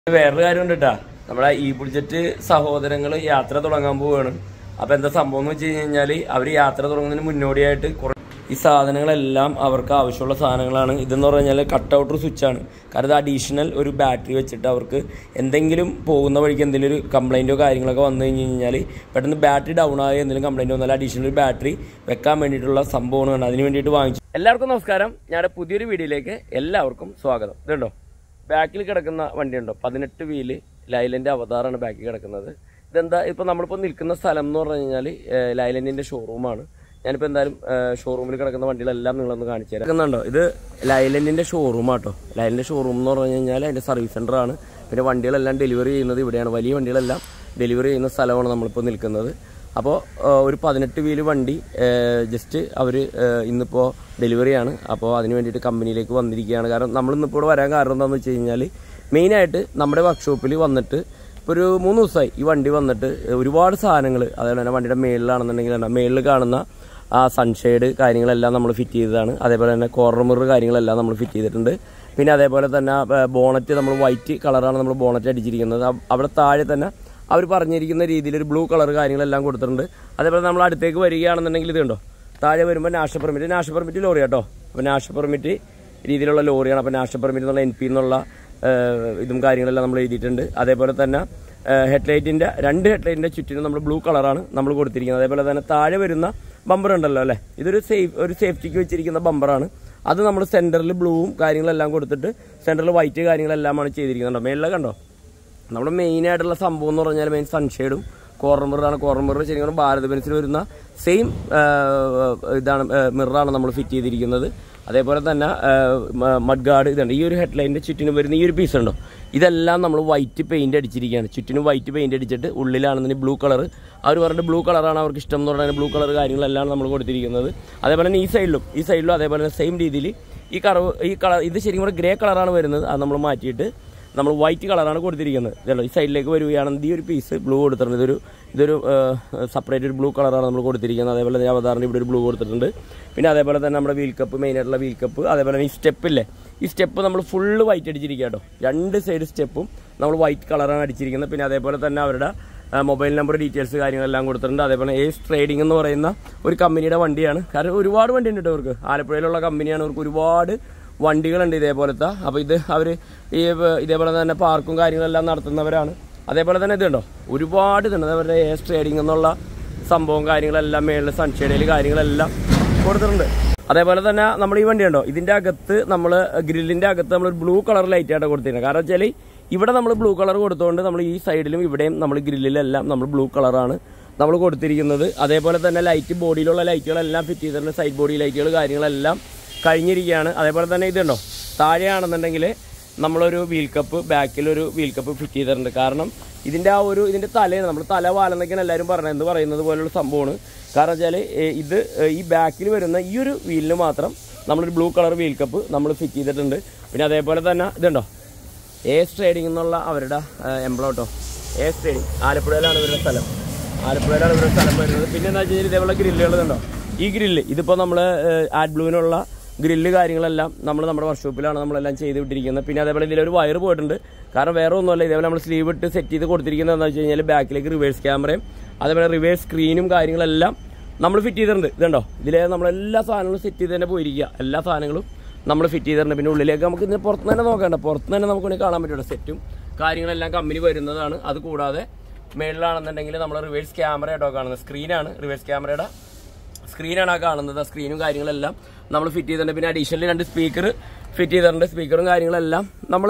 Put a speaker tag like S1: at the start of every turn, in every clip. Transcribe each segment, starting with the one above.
S1: വേറൊരു കാര്യം ഉണ്ട് കേട്ടാ നമ്മുടെ ഈ ബുഡ്ജറ്റ് സഹോദരങ്ങൾ യാത്ര തുടങ്ങാൻ പോവുകയാണ് അപ്പൊ എന്താ സംഭവം എന്ന് വെച്ച് കഴിഞ്ഞാല് അവര് യാത്ര തുടങ്ങുന്നതിന് മുന്നോടിയായിട്ട് കുറെ ഈ സാധനങ്ങളെല്ലാം അവർക്ക് ആവശ്യമുള്ള സാധനങ്ങളാണ് ഇതെന്ന് പറഞ്ഞാൽ കട്ട് ഔട്ടർ സ്വിച്ച് ആണ് കാരണം ഇത് അഡീഷണൽ ഒരു ബാറ്ററി വെച്ചിട്ട് അവർക്ക് എന്തെങ്കിലും പോകുന്ന വഴിക്ക് എന്തെങ്കിലും ഒരു കംപ്ലൈൻറ്റോ കാര്യങ്ങളൊക്കെ വന്നു കഴിഞ്ഞ് കഴിഞ്ഞാൽ പെട്ടെന്ന് ബാറ്ററി ഡൗൺ ആയി എന്തെങ്കിലും കംപ്ലൈൻറ്റ് വന്നാൽ അഡീഷണൽ ഒരു ബാറ്ററി വെക്കാൻ വേണ്ടിയിട്ടുള്ള സംഭവമാണ് അതിന് വേണ്ടിയിട്ട് വാങ്ങിച്ചു എല്ലാവർക്കും നമസ്കാരം ഞങ്ങളുടെ പുതിയൊരു വീഡിയോയിലേക്ക് എല്ലാവർക്കും സ്വാഗതം ഇതുണ്ടോ ബാക്കിൽ കിടക്കുന്ന വണ്ടിയുണ്ടോ പതിനെട്ട് വീല് ലൈലൻ്റെ അവതാറാണ് ബാക്കിൽ കിടക്കുന്നത് ഇതെന്താ ഇപ്പോൾ നമ്മളിപ്പോൾ നിൽക്കുന്ന സ്ഥലം എന്ന് പറഞ്ഞു കഴിഞ്ഞാൽ ലൈലൻറ്റിൻ്റെ ഷോറൂമാണ് ഞാനിപ്പോൾ എന്തായാലും ഷോറൂമിൽ കിടക്കുന്ന വണ്ടികളെല്ലാം നിങ്ങളൊന്ന് കാണിച്ചു തരാം കിടക്കുന്നുണ്ടോ ഇത് ലൈലൻറ്റിൻ്റെ ഷോറൂമാട്ടോ ലൈലൻ്റെ ഷോറൂം എന്ന് പറഞ്ഞു കഴിഞ്ഞാൽ അതിൻ്റെ സർവീസ് സെൻ്ററാണ് പിന്നെ വണ്ടികളെല്ലാം ഡെലിവറി ചെയ്യുന്നത് ഇവിടെയാണ് വലിയ വണ്ടികളെല്ലാം ഡെലിവറി ചെയ്യുന്ന സ്ഥലമാണ് നമ്മളിപ്പോൾ നിൽക്കുന്നത് അപ്പോൾ ഒരു പതിനെട്ട് വീല് വണ്ടി ജസ്റ്റ് അവർ ഇന്നിപ്പോൾ ഡെലിവറിയാണ് അപ്പോൾ അതിന് വേണ്ടിയിട്ട് കമ്പനിയിലേക്ക് വന്നിരിക്കുകയാണ് കാരണം നമ്മളിന്നിപ്പോൾ ഇവിടെ വരാൻ കാരണം എന്താണെന്ന് വെച്ച് കഴിഞ്ഞാൽ മെയിനായിട്ട് നമ്മുടെ വർക്ക്ഷോപ്പിൽ വന്നിട്ട് ഇപ്പോൾ ഒരു മൂന്ന് ദിവസമായി ഈ വണ്ടി വന്നിട്ട് ഒരുപാട് സാധനങ്ങൾ അതുപോലെ തന്നെ വണ്ടിയുടെ മേളിലാണെന്നുണ്ടെങ്കിൽ തന്നെ മേളിൽ കാണുന്ന ആ സൺഷെയ്ഡ് കാര്യങ്ങളെല്ലാം നമ്മൾ ഫിറ്റ് ചെയ്തതാണ് അതേപോലെ തന്നെ കോർണർ മിറർ കാര്യങ്ങളെല്ലാം നമ്മൾ ഫിറ്റ് ചെയ്തിട്ടുണ്ട് പിന്നെ അതേപോലെ തന്നെ ബോണറ്റ് നമ്മൾ വൈറ്റ് കളറാണ് നമ്മൾ ബോണറ്റ് അടിച്ചിരിക്കുന്നത് അ- അവിടെ താഴെ തന്നെ അവർ പറഞ്ഞിരിക്കുന്ന രീതിയിൽ ഒരു ബ്ലൂ കളർ കാര്യങ്ങളെല്ലാം കൊടുത്തിട്ടുണ്ട് അതേപോലെ നമ്മൾ അടുത്തേക്ക് വരികയാണെന്നുണ്ടെങ്കിൽ ഇത് കണ്ടോ താഴെ വരുമ്പോൾ national permit national permit lorry കേട്ടോ അപ്പോൾ നാഷണൽ പെർമിറ്റ് രീതിയിലുള്ള ലോറിയാണ് അപ്പോൾ നാഷണൽ പെർമിറ്റ് എന്നുള്ള എൻ പി എന്നുള്ള ഏഹ്, ഇതും കാര്യങ്ങളെല്ലാം നമ്മൾ എഴുതിയിട്ടുണ്ട് അതേപോലെ തന്നെ ഹെഡ്ലൈറ്റിൻ്റെ രണ്ട് ഹെഡ്ലൈറ്റിൻ്റെ ചുറ്റിനും നമ്മൾ ബ്ലൂ കളറാണ് നമ്മൾ കൊടുത്തിരിക്കുന്നത് അതേപോലെ തന്നെ താഴെ വരുന്ന ബമ്പർ ഉണ്ടല്ലോ അല്ലേ ഇതൊരു സേഫ് ഒരു സേഫ്റ്റിക്ക് വെച്ചിരിക്കുന്ന ബമ്പറാണ് അത് നമ്മൾ സെൻറ്ററിൽ ബ്ലൂവും കാര്യങ്ങളെല്ലാം കൊടുത്തിട്ട് സെൻറ്ററിൽ വൈറ്റ് കാര്യങ്ങളെല്ലാമാണ് ചെയ്തിരിക്കുന്നുണ്ടോ മേളിലെ കണ്ടോ നമ്മുടെ മെയിൻ ആയിട്ടുള്ള സംഭവം എന്ന് പറഞ്ഞാൽ മെയിൻ സൺഷെയ്ഡും കോർണർ മിററാണ് കോർണർ മിറർ ശരിക്കും പറഞ്ഞാൽ ഭാരത് ബെൻസിൽ വരുന്ന സെയിം ഇതാണ് മിററാണ് നമ്മൾ ഫിറ്റ് ചെയ്തിരിക്കുന്നത് അതേപോലെ തന്നെ മഡ് ഗാർഡ് ഇതുണ്ട് ഈ ഒരു ഹെഡ്ലൈനിൻ്റെ ചുറ്റിനും വരുന്ന ഈ ഒരു പീസ് ഉണ്ടോ ഇതെല്ലാം നമ്മൾ വൈറ്റ് പെയിന്റ് അടിച്ചിരിക്കുകയാണ് ചുറ്റിനും വൈറ്റ് പെയിന്റ് അടിച്ചിട്ട് ഉള്ളിലാണെന്നുണ്ടെങ്കിൽ ബ്ലൂ കളർ അവർ പറഞ്ഞിട്ട് ബ്ലൂ കളറാണ് അവർക്ക് ഇഷ്ടം എന്ന് പറഞ്ഞാൽ ബ്ലൂ കളർ കാര്യങ്ങളെല്ലാം നമ്മൾ കൊടുത്തിരിക്കുന്നത് അതേപോലെ തന്നെ ഈ സൈഡിലും ഈ സൈഡിലും അതേപോലെ തന്നെ സെയിം രീതിയിൽ ഈ കറവ് ഈ കളർ ഇത് ശരിക്കും പറഞ്ഞാൽ ഗ്രേ കളറാണ് വരുന്നത് അത് നമ്മൾ മാറ്റിയിട്ട് നമ്മൾ വൈറ്റ് കളറാണ് കൊടുത്തിരിക്കുന്നത് ഇതല്ലോ ഈ സൈഡിലേക്ക് വരികയാണെങ്കിൽ ഈ ഒരു പീസ് ബ്ലൂ കൊടുത്തിട്ടുണ്ട് ഇതൊരു ഇതൊരു സെപ്പറേറ്റ് ഒരു ബ്ലൂ കളറാണ് നമ്മൾ കൊടുത്തിരിക്കുന്നത് അതേപോലെ തന്നെ അവതാറിന് ഇവിടെ ഒരു ബ്ലൂ കൊടുത്തിട്ടുണ്ട് പിന്നെ അതേപോലെ തന്നെ നമ്മുടെ വീൽ കപ്പ് മെയിൻ ആയിട്ടുള്ള വീൽ കപ്പ് അതേപോലെ തന്നെ ഈ സ്റ്റെപ്പില്ലേ ഈ സ്റ്റെപ്പ് നമ്മൾ ഫുള്ള് വൈറ്റ് അടിച്ചിരിക്കുക കേട്ടോ രണ്ട് സൈഡ് സ്റ്റെപ്പും നമ്മൾ വൈറ്റ് കളറാണ് അടിച്ചിരിക്കുന്നത് പിന്നെ അതേപോലെ തന്നെ അവരുടെ മൊബൈൽ നമ്പർ ഡീറ്റെയിൽസ് കാര്യങ്ങളെല്ലാം കൊടുത്തിട്ടുണ്ട് അതേപോലെ ഏസ് ട്രേഡിംഗ് എന്ന് പറയുന്ന ഒരു കമ്പനിയുടെ വണ്ടിയാണ് കാരണം ഒരുപാട് വണ്ടി ഉണ്ട് കേട്ടോ അവർക്ക് ആലപ്പുഴയിലുള്ള കമ്പനിയാണ് അവർക്ക് ഒരുപാട് വണ്ടികളുണ്ട് ഇതേപോലത്തെ അപ്പോൾ ഇത് അവർ ഈ വ- ഇതേപോലെ തന്നെ പാർക്കും കാര്യങ്ങളെല്ലാം നടത്തുന്നവരാണ് അതേപോലെ തന്നെ ഇതുണ്ടോ ഒരുപാട് ഇതുണ്ട് അവരുടെ ഏസ് ട്രേഡിംഗ് എന്നുള്ള സംഭവം കാര്യങ്ങളെല്ലാം മേളിൽ സൺഷെയ്ഡിൽ കാര്യങ്ങളെല്ലാം കൊടുത്തിട്ടുണ്ട് അതേപോലെ തന്നെ നമ്മൾ ഈ വണ്ടി ഉണ്ടോ ഇതിന്റെ അകത്ത് നമ്മൾ ഗ്രില്ലിന്റെ അകത്ത് നമ്മൾ ബ്ലൂ കളർ ലൈറ്റ് ആയിട്ട് കൊടുത്തിരുന്നത് കാരണം വെച്ചാൽ ഇവിടെ നമ്മൾ ബ്ലൂ കളർ കൊടുത്തുകൊണ്ട് നമ്മൾ ഈ സൈഡിലും ഇവിടെയും നമ്മൾ ഗ്രില്ലിലെല്ലാം നമ്മൾ ബ്ലൂ കളറാണ് നമ്മൾ കൊടുത്തിരിക്കുന്നത് അതേപോലെ തന്നെ ലൈറ്റ് ബോഡിയിലുള്ള ലൈറ്റുകളെല്ലാം ഫിറ്റ് ചെയ്തിട്ടുണ്ട് സൈഡ് ബോഡി ലൈറ്റുകൾ കാര്യങ്ങളെല്ലാം കഴിഞ്ഞിരിക്കുകയാണ് അതേപോലെ തന്നെ ഇതുണ്ടോ താഴെയാണെന്നുണ്ടെങ്കിൽ നമ്മളൊരു വീൽ കപ്പ് ബാക്കിലൊരു വീൽ കപ്പ് ഫിറ്റ് ചെയ്തിട്ടുണ്ട് കാരണം ഇതിൻ്റെ ആ ഒരു ഇതിൻ്റെ തലയാണ് നമ്മൾ തല വാലെന്നൊക്കെയാണ് എല്ലാവരും പറയുന്നത് എന്ത് പറയുന്നത് പോലുള്ള സംഭവമാണ് കാരണം വെച്ചാൽ ഇത് ഏ, ഈ ബാക്കിൽ വരുന്ന ഈ ഒരു വീലിന് മാത്രം നമ്മളൊരു ബ്ലൂ കളർ വീൽ കപ്പ് നമ്മൾ ഫിറ്റ് ചെയ്തിട്ടുണ്ട് പിന്നെ അതേപോലെ തന്നെ ഇതുണ്ടോ എസ് ട്രേഡിംഗ് എന്നുള്ള അവരുടെ എംബ്ലം കേട്ടോ എസ് ട്രേഡിംഗ് ആലപ്പുഴയിലാണ് ഇവരുടെ സ്ഥലം ആലപ്പുഴയിലാണ് ഇവരുടെ സ്ഥലം വരുന്നത് പിന്നെ എന്താ വെച്ച് കഴിഞ്ഞാൽ ഇതേപോലെ ഗ്രില്ലുകൾ ഉണ്ടോ ഈ ഗ്രില്ല് ഇതിപ്പോൾ നമ്മൾ ആഡ് ബ്ലൂവിനുള്ള ഗ്രില്ല് കാര്യങ്ങളെല്ലാം നമ്മൾ നമ്മുടെ വർക്ക്ഷോപ്പിലാണ് നമ്മളെല്ലാം ചെയ്ത് വിട്ടിരിക്കുന്നത് പിന്നെ അതേപോലെ ഇതിലൊരു വയർ പോയിട്ടുണ്ട് കാരണം വേറെ ഒന്നുമല്ല ഇതേപോലെ നമ്മൾ സ്ലീവ് ഇട്ട് സെറ്റ് ചെയ്ത് കൊടുത്തിരിക്കുന്നത് എന്താ വെച്ച് കഴിഞ്ഞാൽ ബാക്കിലേക്ക് റിവേഴ്സ് ക്യാമറയും അതേപോലെ റിവേഴ്സ് സ്ക്രീനും കാര്യങ്ങളെല്ലാം നമ്മൾ ഫിറ്റ് ചെയ്തിട്ടുണ്ട് ഇതുണ്ടോ ഇതിലെ നമ്മളെല്ലാ സാധനങ്ങളും സെറ്റ് ചെയ്ത് തന്നെ പോയിരിക്കുക എല്ലാ സാധനങ്ങളും നമ്മൾ ഫിറ്റ് ചെയ്തിട്ടുണ്ട് പിന്നെ ഉള്ളിലേക്ക് നമുക്ക് ഇതിന് പുറത്ത് തന്നെ നോക്കണ്ട പുറത്ത് തന്നെ നമുക്ക് വേണമെങ്കിൽ കാണാൻ പറ്റുമോ സെറ്റും കാര്യങ്ങളെല്ലാം കമ്പനി വരുന്നതാണ് അത് കൂടാതെ മേളിലാണെന്നുണ്ടെങ്കിൽ നമ്മൾ റിവേഴ്സ് ക്യാമറ ആയിട്ടോ കാണുന്നത് സ്ക്രീനാണ് റിവേഴ്സ് ക്യാമറയുടെ സ്ക്രീനാണ് ആ കാണുന്നത് ആ സ്ക്രീനും കാര്യങ്ങളെല്ലാം നമ്മൾ ഫിറ്റ് ചെയ്തിട്ടുണ്ട് പിന്നെ അഡീഷണലി രണ്ട് സ്പീക്കർ ഫിറ്റ് ചെയ്തിട്ടുണ്ട് സ്പീക്കറും കാര്യങ്ങളെല്ലാം നമ്മൾ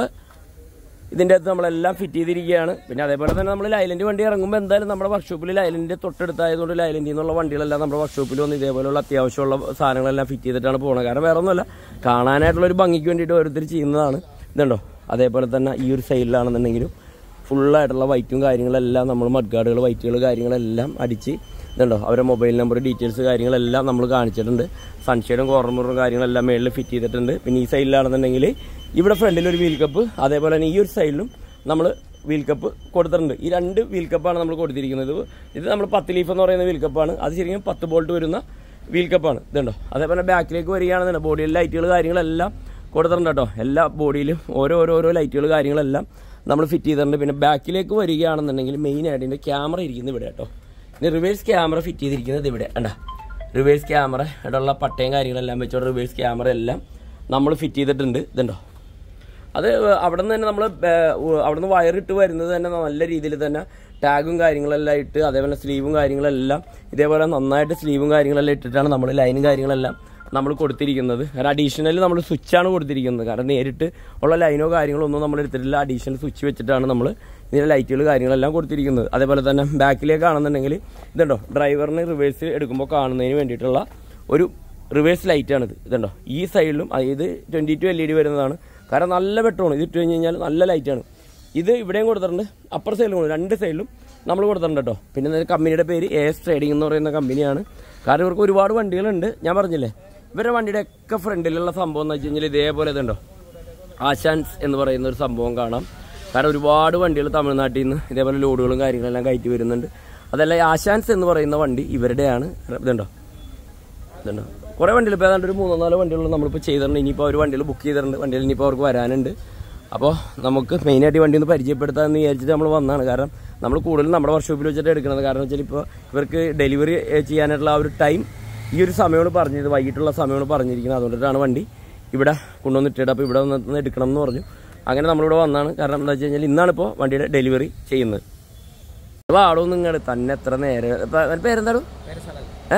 S1: ഇതിൻ്റെ അകത്ത് നമ്മളെല്ലാം ഫിറ്റ് ചെയ്തിരിക്കുകയാണ് പിന്നെ അതേപോലെ തന്നെ നമ്മൾ ലൈലൻഡ് വണ്ടി ഇറങ്ങുമ്പോൾ എന്തായാലും നമ്മുടെ വർക്ക്ഷോപ്പിൽ ലൈലൻഡിൻ്റെ തൊട്ടടുത്തായതുകൊണ്ട് ലൈലൻഡിൽ നിന്നുള്ള വണ്ടികളെല്ലാം നമ്മുടെ വർക്ക്ഷോപ്പിൽ വന്ന് ഇതേപോലെയുള്ള അത്യാവശ്യമുള്ള സാധനങ്ങളെല്ലാം ഫിറ്റ് ചെയ്തിട്ടാണ് പോകുന്നത് കാരണം വേറെ ഒന്നുമല്ല കാണാനായിട്ടുള്ള ഒരു ഭംഗിക്ക് വേണ്ടിയിട്ട് ഓരോരുത്തർ ചെയ്യുന്നതാണ് ഇതുണ്ടോ അതേപോലെ തന്നെ ഈ ഒരു സൈഡിലാണെന്നുണ്ടെങ്കിലും ഫുള്ളായിട്ടുള്ള വൈറ്റും കാര്യങ്ങളെല്ലാം നമ്മൾ മഡ്ഗാർഡുകൾ വൈറ്റുകൾ കാര്യങ്ങളെല്ലാം അടിച്ച് ഇതുണ്ടോ അവരുടെ മൊബൈൽ നമ്പർ ഡീറ്റെയിൽസ് കാര്യങ്ങളെല്ലാം നമ്മൾ കാണിച്ചിട്ടുണ്ട് സൺഷെയ്ഡും കോർണറും കാര്യങ്ങളെല്ലാം മേളിൽ ഫിറ്റ് ചെയ്തിട്ടുണ്ട് പിന്നെ ഈ സൈഡിലാണെന്നുണ്ടെങ്കിൽ ഇവിടെ ഫ്രണ്ടിൽ ഒരു വീൽ കപ്പ് അതേപോലെ തന്നെ ഈ ഒരു സൈഡിലും നമ്മൾ വീൽ കപ്പ് കൊടുത്തിട്ടുണ്ട് ഈ രണ്ട് വീൽ കപ്പാണ് നമ്മൾ കൊടുത്തിരിക്കുന്നത് ഇത് നമ്മൾ പത്ത് ലീഫ് എന്ന് പറയുന്ന വീൽ കപ്പാണ് അത് ശരിക്കും പത്ത് ബോൾട്ട് വരുന്ന വീൽ കപ്പാണ് ഇതുണ്ടോ അതേപോലെ ബാക്കിലേക്ക് വരികയാണെന്നുണ്ടെങ്കിൽ ബോഡിയിൽ ലൈറ്റുകൾ കാര്യങ്ങളെല്ലാം കൊടുത്തിട്ടുണ്ട് കേട്ടോ എല്ലാ ബോഡിയിലും ഓരോ ഓരോ ഓരോ ലൈറ്റുകൾ കാര്യങ്ങളെല്ലാം നമ്മൾ ഫിറ്റ് ചെയ്തിട്ടുണ്ട് പിന്നെ ബാക്കിലേക്ക് വരികയാണെന്നുണ്ടെങ്കിൽ മെയിൻ ആയിട്ട് ഇതിൻ്റെ ക്യാമറ ഇരിക്കുന്നത് ഇവിടെ കേട്ടോ ഇനി റിവേഴ്സ് ക്യാമറ ഫിറ്റ് ചെയ്തിരിക്കുന്നത് ഇവിടെ കണ്ടാ റിവേഴ്സ് ക്യാമറ ഇവിടെയുള്ള പട്ടയും കാര്യങ്ങളെല്ലാം വെച്ചോണ്ട് റിവേഴ്സ് ക്യാമറ എല്ലാം നമ്മൾ ഫിറ്റ് ചെയ്തിട്ടുണ്ട് ഇതുണ്ടോ അത് അവിടെ നിന്ന് തന്നെ നമ്മൾ അവിടെ നിന്ന് വയറിട്ട് വരുന്നത് തന്നെ നല്ല രീതിയിൽ തന്നെ ടാഗും കാര്യങ്ങളെല്ലാം ഇട്ട് അതേപോലെ സ്ലീവും കാര്യങ്ങളെല്ലാം ഇതേപോലെ നന്നായിട്ട് സ്ലീവും കാര്യങ്ങളെല്ലാം ഇട്ടിട്ടാണ് നമ്മൾ ലൈനും കാര്യങ്ങളെല്ലാം നമ്മൾ കൊടുത്തിരിക്കുന്നത് കാരണം അഡീഷണൽ നമ്മൾ സ്വിച്ചാണ് കൊടുത്തിരിക്കുന്നത് കാരണം നേരിട്ട് ഉള്ള ലൈനോ കാര്യങ്ങളോ ഒന്നും നമ്മൾ എടുത്തിട്ടില്ല അഡീഷണൽ സ്വിച്ച് വെച്ചിട്ടാണ് നമ്മൾ ഇതിൻ്റെ ലൈറ്റുകൾ കാര്യങ്ങളെല്ലാം കൊടുത്തിരിക്കുന്നത് അതേപോലെ തന്നെ ബാക്കിലേക്കാണെന്നുണ്ടെങ്കിൽ ഇതുണ്ടോ ഡ്രൈവറിന് റിവേഴ്സ് എടുക്കുമ്പോൾ കാണുന്നതിന് വേണ്ടിയിട്ടുള്ള ഒരു റിവേഴ്സ് ലൈറ്റാണിത് ഇതുണ്ടോ ഈ സൈഡിലും ആ, ഇത് twenty two L E D വരുന്നതാണ് കാരണം നല്ല വെട്ടമാണ് ഇത് ഇട്ട് കഴിഞ്ഞ് കഴിഞ്ഞാൽ നല്ല ലൈറ്റാണ് ഇത് ഇവിടെയും കൊടുത്തിട്ടുണ്ട് അപ്പർ സൈഡിലും കൊടുത്തു രണ്ട് സൈഡിലും നമ്മൾ കൊടുത്തിട്ടുണ്ട് കേട്ടോ പിന്നെ ഇതിന്റെ കമ്പനിയുടെ പേര് എ എസ് ട്രേഡിംഗ് എന്ന് പറയുന്ന കമ്പനിയാണ് കാരണം ഇവർക്ക് ഒരുപാട് വണ്ടികളുണ്ട് ഞാൻ പറഞ്ഞില്ലേ ഇവരുടെ വണ്ടിയുടെ ഒക്കെ ഫ്രണ്ടിലുള്ള സംഭവം എന്ന് വെച്ച് കഴിഞ്ഞാൽ ഇതേപോലെ ഇതുണ്ടോ ആശാൻസ് എന്ന് പറയുന്ന ഒരു സംഭവം കാണാം കാരണം ഒരുപാട് വണ്ടികൾ തമിഴ്നാട്ടിൽ നിന്ന് ഇതേപോലെ ലോഡുകളും കാര്യങ്ങളെല്ലാം കയറ്റി വരുന്നുണ്ട് അതല്ല ഈ ആശാൻസ് എന്ന് പറയുന്ന വണ്ടി ഇവരുടെയാണ് ഇതുണ്ടോ ഇതുണ്ടോ കുറേ വണ്ടികൾ ഇപ്പോൾ ഏതാണ്ട് ഒരു മൂന്നോ നാലോ വണ്ടികൾ നമ്മളിപ്പോൾ ചെയ്തിട്ടുണ്ട് ഇനിയിപ്പോൾ ഒരു വണ്ടികൾ ബുക്ക് ചെയ്തിട്ടുണ്ട് വണ്ടികൾ ഇനിയിപ്പോൾ അവർക്ക് വരാനുണ്ട് അപ്പോൾ നമുക്ക് മെയിനായിട്ട് ഈ വണ്ടി ഒന്ന് പരിചയപ്പെടുത്താമെന്ന് വിചാരിച്ചിട്ട് നമ്മൾ വന്നതാണ് കാരണം നമ്മൾ കൂടുതലും നമ്മുടെ വർക്ക്ഷോപ്പിൽ വെച്ചിട്ട് എടുക്കുന്നത് കാരണം വെച്ചാൽ ഇപ്പോൾ ഇവർക്ക് ഡെലിവറി ചെയ്യാനായിട്ടുള്ള ആ ഒരു ടൈം ഈ ഒരു സമയമാണ് പറഞ്ഞത് വൈകിട്ടുള്ള സമയമാണ് പറഞ്ഞിരിക്കുന്നത് അതുകൊണ്ടിട്ടാണ് വണ്ടി ഇവിടെ കൊണ്ടുവന്ന് ഇട്ടിട്ട് അപ്പോൾ ഇവിടെ വന്ന് എടുക്കണം എന്ന് പറഞ്ഞു അങ്ങനെ നമ്മളിവിടെ വന്നാണ് കാരണം എന്താ വെച്ച് കഴിഞ്ഞാൽ ഇന്നാണ് ഇപ്പോൾ വണ്ടിയുടെ ഡെലിവറി ചെയ്യുന്നത് വാടോ നിങ്ങൾ തന്നെ എത്ര നേരം ഇപ്പൊ അവന്റെ പേരെന്താണ് ഏ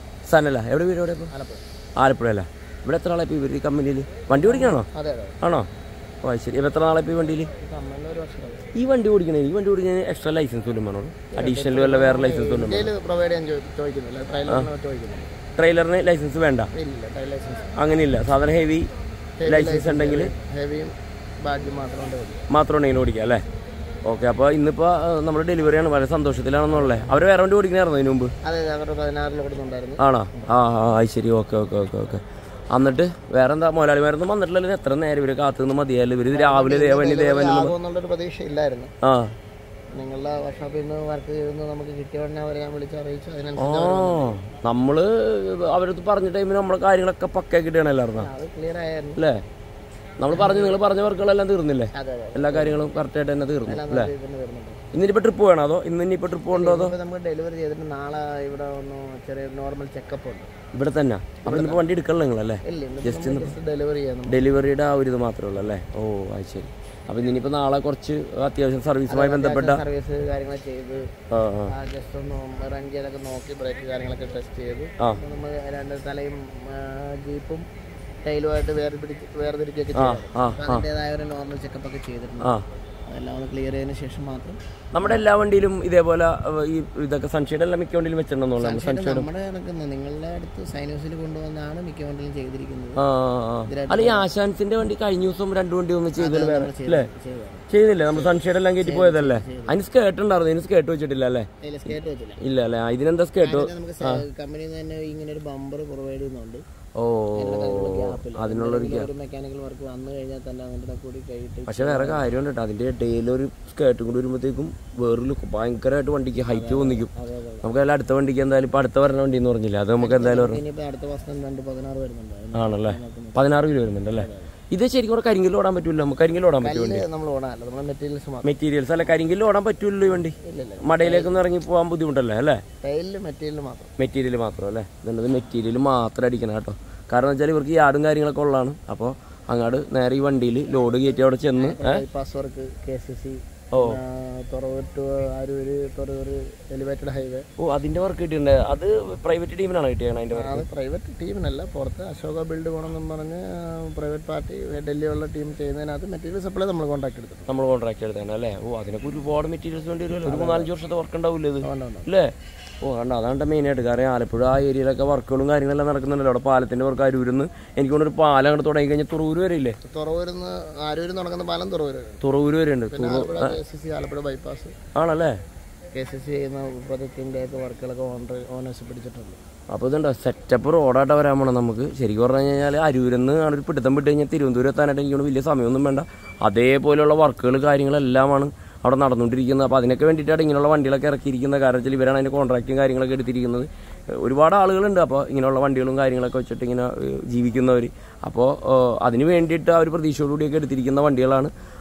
S1: സനല എവിടെ വീട് എവിടെ ഇപ്പൊ ആലപ്പുഴ അല്ല ഇവിടെ എത്ര നാളെ ഇവർ ഈ കമ്പനിയിൽ വണ്ടി ഓടിക്കണോ
S2: അതെ അതെ
S1: ആണോ ഓ അത് ശരി ഇപ്പൊ എത്ര നാളെ ഇപ്പൊ ഈ വണ്ടിയിൽ
S2: കമ്മലിന് ഒരു വർഷം
S1: ഈ വണ്ടി ഓടിക്കണേ ഈ വണ്ടി ഓടിക്കാൻ എക്സ്ട്രാ ലൈസൻസ് വല്ലതും വേണോ അഡീഷണൽ വല്ല വേറെ ലൈസൻസ് വല്ലതും വേണോ?
S2: ഇന്ത്യയിൽ പ്രൊവൈഡ് ചെയ്യാൻ ചോ- ചോദിക്കുന്നില്ല ട്രailer ചോദിക്കുന്നില്ല
S1: ട്രെയിലറിന് ലൈസൻസ് വേണ്ട
S2: ഇല്ല ട്രയൽ ലൈസൻസ്
S1: അങ്ങനെയില്ല സാധാരണ ഹെവി ലൈസൻസ് ഉണ്ടെങ്കിൽ
S2: ഹെവിയും ബാഡ്ജും മാത്രം കൊണ്ട് മതി
S1: മാത്രം ഉണ്ടെങ്കിൽ ഓടിക്കാം അല്ലേ ഓക്കെ അപ്പോൾ ഇന്നിപ്പോൾ നമ്മൾ ഡെലിവറിയാണ് വളരെ സന്തോഷത്തിലാണെന്നുള്ളത് അവർ വേറെ വണ്ടി ഓടിക്കണായിരുന്നു ഇതിന് മുമ്പ്
S2: അതെ അവരുടെ പതിനാറിൽ കൊടുക്കുന്നുണ്ടായിരുന്നു
S1: ആണോ ആ ആ അത് ശരി ഓക്കെ ഓക്കെ ഓക്കെ ഓക്കെ എന്നിട്ട് വേറെ എന്താ മുതലാളിമാരൊന്നും വന്നിട്ടില്ലല്ലോ എത്ര നേരം ഇവര് കാത്തു നിന്ന് മതിയല്ലോ ഇവര് രാവിലെ ദേവന് ദേവൻ
S2: ആകുമെന്നുള്ളൊരു പ്രതീക്ഷ ഇല്ലായിരുന്നു
S1: ആ
S2: നിങ്ങളുടെ വർക്ക്ഷോപ്പിൽ നിന്ന് വർക്ക് ചെയ്തെന്ന് നമുക്ക് കിട്ടിയ ഉടനെ അവരെ ഞാൻ വിളിച്ച് അറിയിച്ചു
S1: ആ
S2: അതിനനുസരിച്ച്
S1: നമ്മള് അവരടുത്ത് പറഞ്ഞ ടൈമിൽ നമ്മളെ കാര്യങ്ങളൊക്കെ പക്കാക്കിട്ടാണ് എല്ലാവർക്കും
S2: അത് ക്ലിയർ ആയിരുന്നു
S1: അല്ലേ നമ്മൾ പറഞ്ഞു നിങ്ങൾ പറഞ്ഞ വർക്കുകളെല്ലാം തീർന്നില്ലേ
S2: അതെ അതെ
S1: എല്ലാ കാര്യങ്ങളും കറക്റ്റായിട്ട് തന്നെ തീർന്നു അല്ലേ
S2: ഇതിന് വരുന്നുണ്ട്
S1: ഇന്നിപ്പോ ട്രിപ്പ് വേണോ അതോ ഇന്ന് ഇനിയിപ്പോ ട്രിപ്പ് കൊണ്ടോ അതോ
S2: ഇപ്പൊ നമുക്ക് ഡെലിവറി ചെയ്തിട്ട് നാളെ ഇവിടെ ഒന്ന് ചെറിയ നോർമൽ ചെക്കപ്പ് ഉണ്ട്
S1: ഇവിടെ തന്നെ അപ്പൊ ഇന്നിപ്പോ വണ്ടി എടുക്കണല്ലോ നിങ്ങളല്ലേ
S2: ഇല്ല ഇന്ന് ജസ്റ്റ് ഡെലിവറി ചെയ്യാൻ
S1: ഡെലിവറിയുടെ ആ ഒരു ഇത് മാത്രമേ ഉള്ളൂ അല്ലേ ഓ അത് ശരി അപ്പൊ ഇനിയിപ്പോ നാളെ കുറച്ച് അത്യാവശ്യം സർവീസുമായി ബന്ധപ്പെട്ട
S2: സർവീസ് കാര്യങ്ങൾ ചെയ്ത്
S1: ആ ആ
S2: ജസ്റ്റ് ഒന്ന് റൺ ചെയ്തൊക്കെ നോക്കി ബ്രേക്ക് കാര്യങ്ങളൊക്കെ ടെസ്റ്റ് ചെയ്ത്
S1: ആ.
S2: അപ്പൊ നമ്മൾ രണ്ട് തലയും ആ, ജീപ്പും ടൈലുമായിട്ട് വേർതിരിച്ച് വേർതിരിക്കുകയൊക്കെ
S1: ആ
S2: ചെയ്തു
S1: ആ
S2: അപ്പൊ അതിൻ്റെതായ ഒരു നോർമൽ ചെക്കപ്പ് ഒക്കെ ചെയ്തിട്ടുണ്ട്
S1: ആ
S2: അതെല്ലാം ഒന്ന് ക്ലിയർ ചെയ്തതിന് ശേഷം മാത്രം
S1: നമ്മുടെ എല്ലാ വണ്ടിയിലും ഇതേപോലെ അഹ്, ഈ ഇതൊക്കെ സൺഷെയ്ഡ് എല്ലാം മിക്ക വണ്ടിയിലും വെച്ചിട്ടുണ്ടെന്നുള്ള സൺഷെയ്ഡ്
S2: നമ്മുടെ കണക്കുന്ന നിങ്ങളുടെ അടുത്ത് സൈനോസിൽ കൊണ്ടുവന്നാണ് മിക്ക വണ്ടിയിലും ചെയ്തിരിക്കുന്നത്
S1: ആ ആ, ആ. അല്ല ഈ ആശാൻസിന്റെ വണ്ടി കഴിഞ്ഞ ദിവസം രണ്ട് വണ്ടി ഒന്ന് ചെയ്തല്ലോ വേറെ അല്ലേ
S2: ചെയ്തതാണ്
S1: ചെയ്തില്ലേ നമ്മൾ സൺഷെയ്ഡ് എല്ലാം കയറ്റി പോയതല്ലേ അതിന് സ്കേർട്ട് ഉണ്ടായിരുന്നു ഇതിന് സ്കേർട്ട് വെച്ചിട്ടില്ല അല്ലേ
S2: അതിൽ സ്കേറ്റ് വെച്ചില്ല
S1: ഇല്ല അല്ലേ ആ, ഇതിനെന്താ സ്കേർട്ട്
S2: പിന്നെ നമുക്ക് കമ്പനിയിൽ നിന്ന് തന്നെ ഇങ്ങനെ ഒരു ബമ്പർ പ്രൊവൈഡ് ചെയ്യുന്നുണ്ട്
S1: ഓ
S2: ഗ്യാപ്പിൽ
S1: അതിനുള്ളൊരു
S2: ഒരു മെക്കാനിക്കൽ വർക്ക് വന്നു കഴിഞ്ഞാൽ തന്നെ അങ്ങനത്തെ കൂടി കഴിഞ്ഞിട്ട്
S1: പക്ഷെ വേറെ കാര്യമുണ്ട് കേട്ടോ അതിന്റെ ഇടയിൽ ഒരു സ്കേർട്ടും കൂടി വരുമ്പോഴത്തേക്കും വേറെ ലുക്ക് ഭയങ്കരമായിട്ട് വണ്ടിക്ക് ഹൈറ്റ് തോന്നിക്കും
S2: അതെ അതെ
S1: നമുക്ക് അതിൽ അടുത്ത വണ്ടിക്ക് എന്തായാലും ഇപ്പൊ അടുത്ത വരണ വണ്ടി എന്ന് പറഞ്ഞില്ല അത് നമുക്ക് എന്തായാലും വരണം
S2: ഇനിയിപ്പോൾ അടുത്ത മാസം രണ്ട് പതിനാറ് വരുന്നുണ്ട് അതിന്
S1: ആണല്ലേ പതിനാറ് കിലോ വരുന്നുണ്ട് അല്ലേ ഇത് ശരിക്കും കൂടെ കരിങ്കല്ല് ഓടാൻ പറ്റൂല നമുക്ക് കരിങ്കല്ല് ഓടാൻ പറ്റുമോ
S2: കല്ല് നമ്മൾ ഓടാനല്ല നമ്മുടെ മെറ്റീരിയൽസ് മാത്രം
S1: മെറ്റീരിയൽസ് അല്ല കരിങ്കല്ല് ഓടാൻ പറ്റൂല്ലോ ഈ വണ്ടി
S2: ഇല്ല ഇല്ല
S1: മടയിലേക്കൊന്നും ഇറങ്ങി പോകാൻ ബുദ്ധിമുട്ടല്ലേ അല്ലേ
S2: ടൈലിൽ മെറ്റീരിയൽ മാത്രം
S1: മെറ്റീരിയൽ മാത്രം അല്ലേ ഇതുള്ളത് മെറ്റീരിയൽ മാത്രം അടിക്കണം കേട്ടോ കാരണം വെച്ചാൽ ഇവർക്ക് യാർഡും കാര്യങ്ങളൊക്കെ ഉള്ളതാണ് അപ്പോൾ അങ്ങോട്ട് നേരെ ഈ വണ്ടിയിൽ ലോഡ് കയറ്റി അവിടെ ചെന്ന് ഏ?
S2: Bypass work K C C
S1: ഓ
S2: Thuravoor to Aroor Thuravoor elevated highway
S1: ഓ അതിന്റെ വർക്ക് കിട്ടിയിട്ടുണ്ട് അത് പ്രൈവറ്റ് ടീമിനാണ് കിട്ടിയത് അതിന്റെ വർക്ക്
S2: അത് പ്രൈവറ്റ് ടീമിനല്ല പുറത്ത് അശോക ബിൽഡ് പോകണമെന്നും പറഞ്ഞ് പ്രൈവറ്റ് പാർട്ടി ഡൽഹിയുള്ള ടീം ചെയ്യുന്നതിനകത്ത് മെറ്റീരിയൽ സപ്ലൈ നമ്മൾ കോൺടാക്ട് എടുത്തിട്ടുണ്ട്
S1: നമ്മൾ കോൺട്രാക്ട് എടുത്താണ് അല്ലേ ഓ അതിനൊക്കെ ഒരുപാട് മെറ്റീരിയൽസ് വേണ്ടി വരുമല്ലോ ഒരു മൂന്നാലഞ്ച് വർഷത്തെ വർക്ക് ഉണ്ടാവില്ല ഇത്
S2: ഉണ്ട്, ഉണ്ട്.
S1: അല്ലേ ഓ കണ്ട അതാണ് മെയിൻ ആയിട്ട് കാരണം ആലപ്പുഴ ആ ഏരിയയിലൊക്കെ വർക്കുകളും കാര്യങ്ങളെല്ലാം നടക്കുന്നുണ്ടല്ലോ അവിടെ പാലത്തിന്റെ വർക്ക് അരൂരിന്ന് എനിക്ക് തോന്നുന്നു ഒരു പാലം അങ്ങോട്ട് തുടങ്ങി കഴിഞ്ഞാൽ തുറവൂര് വരെ ഇല്ലേ
S2: തുറവൂരിന്ന് ആരൂരിൽ നടക്കുന്ന പാലം തുറവൂര്
S1: തുറവൂര് വരെ ഉണ്ട്
S2: Alappuzha K C C Alappuzha bypass
S1: ആണല്ലേ
S2: കെ സി സി ചെയ്യുന്ന പ്രൊജക്റ്റിൻ്റെ ഒക്കെ വർക്കുകളൊക്കെ ഓണർ ഓണേഴ്സ് പിടിച്ചിട്ടുണ്ട്
S1: അപ്പോൾ ഇതുണ്ടോ സെറ്റപ്പ് റോഡായിട്ട് വരാൻ പോണം നമുക്ക് ശരിക്കും പറഞ്ഞു കഴിഞ്ഞാൽ അരൂരിന്ന് ആണ് ഒരു പിടുത്തം വിട്ട് കഴിഞ്ഞാൽ തിരുവനന്തപുരം എത്താനായിട്ട് എനിക്ക് തോന്നുന്നു വലിയ സമയമൊന്നും വേണ്ട അതേപോലെയുള്ള വർക്കുകൾ കാര്യങ്ങളെല്ലാമാണ് അവിടെ നടന്നുകൊണ്ടിരിക്കുന്നത് അപ്പോൾ അതിനൊക്കെ വേണ്ടിയിട്ടാണ് ഇങ്ങനെയുള്ള വണ്ടികളൊക്കെ ഇറക്കിയിരിക്കുന്നത് കാരണം വെച്ചാൽ ഇവരാണ് അതിൻ്റെ കോൺട്രാക്റ്റും കാര്യങ്ങളൊക്കെ എടുത്തിരിക്കുന്നത് ഏഹ് ഒരുപാട് ആളുകളുണ്ട് അപ്പോൾ ഇങ്ങനെയുള്ള വണ്ടികളും കാര്യങ്ങളൊക്കെ വെച്ചിട്ട് ഇങ്ങനെ ഏഹ് ജീവിക്കുന്നവർ അപ്പോൾ ഏഹ് അതിന് വേണ്ടിയിട്ട് ആ ഒരു പ്രതീക്ഷയോടുകൂടിയൊക്കെ എടുത്തിരിക്കുന്ന വണ്ടികളാണ്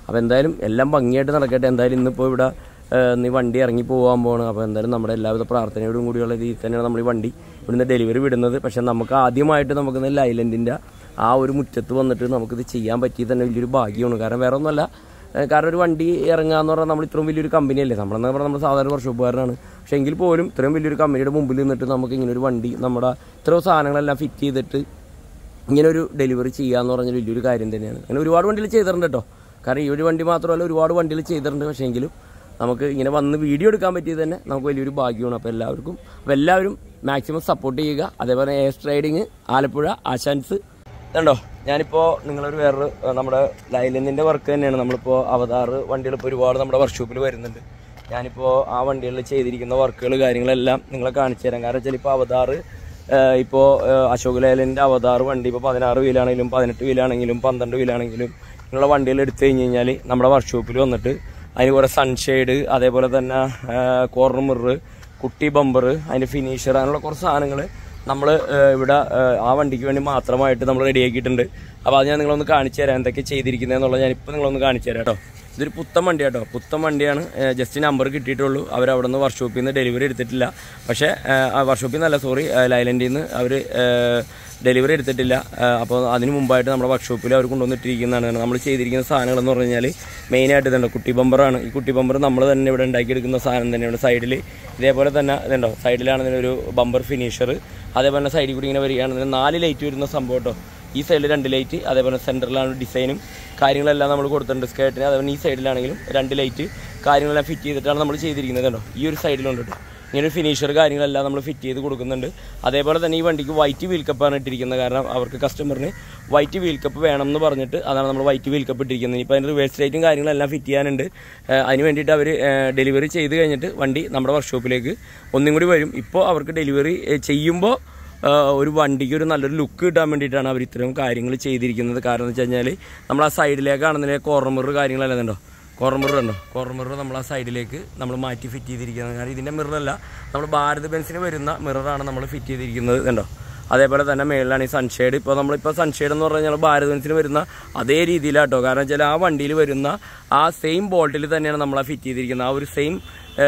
S1: അപ്പോൾ എന്തായാലും എല്ലാം ഭംഗിയായിട്ട് നടക്കട്ടെ എന്തായാലും ഇന്നിപ്പോൾ ഇവിടെ ഏഹ്, നീ വണ്ടി ഇറങ്ങി പോകാൻ പോകണം അപ്പോൾ എന്തായാലും നമ്മുടെ എല്ലാവിധ പ്രാർത്ഥനയോടും കൂടിയുള്ള രീതിയിൽ തന്നെയാണ് നമ്മൾ ഈ വണ്ടി ഇവിടുന്ന് ഡെലിവറി വിടുന്നത് പക്ഷേ നമുക്ക് ആദ്യമായിട്ട് നമുക്ക് ഇന്ന് ലൈലൻഡിൻ്റെ ആ ഒരു മുറ്റത്ത് വന്നിട്ട് നമുക്കിത് ചെയ്യാൻ പറ്റിയത് തന്നെ വലിയൊരു ഭാഗ്യമാണ് കാരണം വേറെ ഒന്നുമല്ല ഏഹ് കാരണം ഒരു വണ്ടി ഇറങ്ങുക എന്ന് പറഞ്ഞാൽ നമ്മൾ ഇത്രയും വലിയൊരു കമ്പനിയല്ലേ നമ്മളെന്ന് പറഞ്ഞാൽ നമ്മൾ സാധാരണ വർഷോപ്പുകാരനാണ് പക്ഷേ എങ്കിൽ പോലും ഇത്രയും വലിയൊരു കമ്പനിയുടെ മുമ്പിൽ നിന്നിട്ട് നമുക്ക് ഇങ്ങനെ ഒരു വണ്ടി നമ്മുടെ ഇത്രയും സാധനങ്ങളെല്ലാം ഫിറ്റ് ചെയ്തിട്ട് ഇങ്ങനെ ഒരു ഡെലിവറി ചെയ്യാന്ന് പറഞ്ഞൊരു വലിയൊരു കാര്യം തന്നെയാണ് അങ്ങനെ ഒരുപാട് വണ്ടിയിൽ ചെയ്തിട്ടുണ്ട് കേട്ടോ കാരണം ഈ ഒരു വണ്ടി മാത്രമല്ല ഒരുപാട് വണ്ടിയിൽ ചെയ്തിട്ടുണ്ട് പക്ഷേ എങ്കിലും നമുക്ക് ഇങ്ങനെ വന്ന് വീഡിയോ എടുക്കാൻ പറ്റിയത് തന്നെ നമുക്ക് വലിയൊരു ഭാഗ്യമാണ് അപ്പോൾ എല്ലാവർക്കും അപ്പോൾ എല്ലാവരും മാക്സിമം സപ്പോർട്ട് ചെയ്യുക അതേപോലെ എയർ ട്രേഡിങ് ആലപ്പുഴ ആശാൻസ് ഇതുണ്ടോ ഞാനിപ്പോൾ നിങ്ങളൊരു വേറൊരു ഏഹ്, നമ്മുടെ ലൈലൻഡിൻ്റെ വർക്ക് തന്നെയാണ് നമ്മളിപ്പോൾ അവതാറ് വണ്ടികൾ ഇപ്പോൾ ഒരുപാട് നമ്മുടെ വർക്ക്ഷോപ്പിൽ വരുന്നുണ്ട് ഞാനിപ്പോൾ ആ വണ്ടികളിൽ ചെയ്തിരിക്കുന്ന വർക്കുകൾ കാര്യങ്ങളെല്ലാം നിങ്ങളെ കാണിച്ചു തരാം കാരണം വെച്ചാൽ ഇപ്പോൾ അവതാറ് ഏഹ്, ഇപ്പോൾ ഏഹ്, അശോക് ലേലൻ്റെ അവതാറ് വണ്ടി ഇപ്പോൾ പതിനാറ് വീലാണെങ്കിലും പതിനെട്ട് വീലാണെങ്കിലും പന്ത്രണ്ട് വീലാണെങ്കിലും ഇങ്ങനെയുള്ള വണ്ടികൾ എടുത്തു കഴിഞ്ഞ് കഴിഞ്ഞാൽ നമ്മുടെ വർക്ക്ഷോപ്പിൽ വന്നിട്ട് അതിന് കുറേ സൺഷെയ്ഡ് അതേപോലെ തന്നെ കോർണർ മിറർ കുട്ടി ബമ്പർ അതിൻ്റെ ഫിനിഷർ അങ്ങനെയുള്ള കുറച്ച് സാധനങ്ങൾ നമ്മൾ ഇവിടെ ഏഹ്, ആ വണ്ടിക്ക് വേണ്ടി മാത്രമായിട്ട് നമ്മൾ റെഡിയാക്കിയിട്ടുണ്ട് അപ്പോൾ അത് ഞാൻ നിങ്ങളൊന്ന് കാണിച്ചു തരാം എന്തൊക്കെ ചെയ്തിരിക്കുന്നതെന്നുള്ളത് ഞാനിപ്പോൾ നിങ്ങളൊന്ന് കാണിച്ചു തരാം കേട്ടോ ഇതൊരു പുത്തൻ വണ്ടി കേട്ടോ പുത്തൻ വണ്ടിയാണ് ജസ്റ്റ് നമ്പർ കിട്ടിയിട്ടുള്ളൂ അവർ അവിടെ നിന്ന് വർക്ക്ഷോപ്പിൽ നിന്ന് ഡെലിവറി എടുത്തിട്ടില്ല പക്ഷേ ഏഹ്, ആ വർക്ക്ഷോപ്പിൽ നിന്നല്ല സോറി ലൈലൻഡിൽ നിന്ന് അവർ ഡെലിവറി എടുത്തിട്ടില്ല അപ്പോൾ അതിന് മുമ്പായിട്ട് നമ്മുടെ വർക്ക്ഷോപ്പിൽ അവർ കൊണ്ടുവന്നിട്ടിരിക്കുന്നതാണ് നമ്മൾ ചെയ്തിരിക്കുന്ന സാധനങ്ങൾ എന്ന് പറഞ്ഞു കഴിഞ്ഞാൽ മെയിനായിട്ട് ഇതുണ്ട് കുട്ടി ബമ്പറാണ് ഈ കുട്ടി ബമ്പർ നമ്മൾ തന്നെ ഇവിടെ ഉണ്ടാക്കിയെടുക്കുന്ന സാധനം തന്നെയാണ് സൈഡിൽ ഇതേപോലെ തന്നെ ഇതുണ്ടോ സൈഡിലാണ് ഇതിനൊരു ബമ്പർ ഫിനിഷർ അതേപോലെ തന്നെ സൈഡിൽ കൂടി ഇങ്ങനെ വരികയാണെന്നുണ്ടെങ്കിൽ നാല് ലൈറ്റ് വരുന്ന സംഭവം കേട്ടോ ഈ സൈഡിൽ രണ്ട് ലൈറ്റ് അതേപോലെ സെൻറ്ററിലാണ് ഡിസൈനും കാര്യങ്ങളെല്ലാം നമ്മൾ കൊടുത്തിട്ടുണ്ട് സ്കേർട്ടിന് അതേപോലെ ഈ സൈഡിലാണെങ്കിലും രണ്ട് ലൈറ്റ് കാര്യങ്ങളെല്ലാം ഫിറ്റ് ചെയ്തിട്ടാണ് നമ്മൾ ചെയ്തിരിക്കുന്നത് കേട്ടോ ഈ ഒരു സൈഡിലുണ്ട് കേട്ടോ ഇങ്ങനെ ഫിനിഷർ കാര്യങ്ങളെല്ലാം നമ്മൾ ഫിറ്റ് ചെയ്ത് കൊടുക്കുന്നുണ്ട് അതേപോലെ തന്നെ ഈ വണ്ടിക്ക് വൈറ്റ് വീൽ കപ്പാണ് ഇട്ടിരിക്കുന്നത് കാരണം അവർക്ക് കസ്റ്റമറിന് വൈറ്റ് വീൽ കപ്പ് വേണം എന്ന് പറഞ്ഞിട്ട് അതാണ് നമ്മൾ വൈറ്റ് വീൽ കപ്പ് ഇട്ടിരിക്കുന്നത് ഇപ്പോൾ അതിൻ്റെ റിവേഴ്സ് ലൈറ്റും കാര്യങ്ങളെല്ലാം ഫിറ്റ് ചെയ്യാനുണ്ട് ഏഹ് അതിന് വേണ്ടിയിട്ട് അവർ ഡെലിവറി ചെയ്ത് കഴിഞ്ഞിട്ട് വണ്ടി നമ്മുടെ വർക്ക്ഷോപ്പിലേക്ക് ഒന്നും കൂടി വരും ഇപ്പോൾ അവർക്ക് ഡെലിവറി ചെയ്യുമ്പോൾ ആഹ് ഒരു വണ്ടിക്ക് ഒരു നല്ലൊരു ലുക്ക് കിട്ടാൻ വേണ്ടിയിട്ടാണ് അവർ ഇത്തരം കാര്യങ്ങൾ ചെയ്തിരിക്കുന്നത് കാരണം എന്ന് വെച്ച് കഴിഞ്ഞാൽ നമ്മൾ ആ സൈഡിലേക്കാണെന്നതിന് കോർണർ കാര്യങ്ങളെല്ലാം ഉണ്ടോ കോർണർ മിറർ ഉണ്ടോ കോർണർ മിറർ നമ്മൾ ആ സൈഡിലേക്ക് നമ്മൾ മാറ്റി ഫിറ്റ് ചെയ്തിരിക്കുന്നത് കാരണം ഇതിൻ്റെ മിററല്ല നമ്മൾ ഭാരത് ബെൻസിന് വരുന്ന മിററാണ് നമ്മൾ ഫിറ്റ് ചെയ്തിരിക്കുന്നത് കണ്ടോ അതേപോലെ തന്നെ മേളിലാണ് ഈ സൺഷെയ്ഡ് ഇപ്പോൾ നമ്മളിപ്പോൾ സൺഷെയ്ഡ് എന്ന് പറഞ്ഞു കഴിഞ്ഞാൽ ഭാരത് ബെൻസിന് വരുന്ന അതേ രീതിയിലാട്ടോ കാരണം വെച്ചാൽ ആ വണ്ടിയിൽ വരുന്ന ആ സെയിം ബോൾട്ടിൽ തന്നെയാണ് നമ്മൾ ആ ഫിറ്റ് ചെയ്തിരിക്കുന്നത് ആ ഒരു സെയിം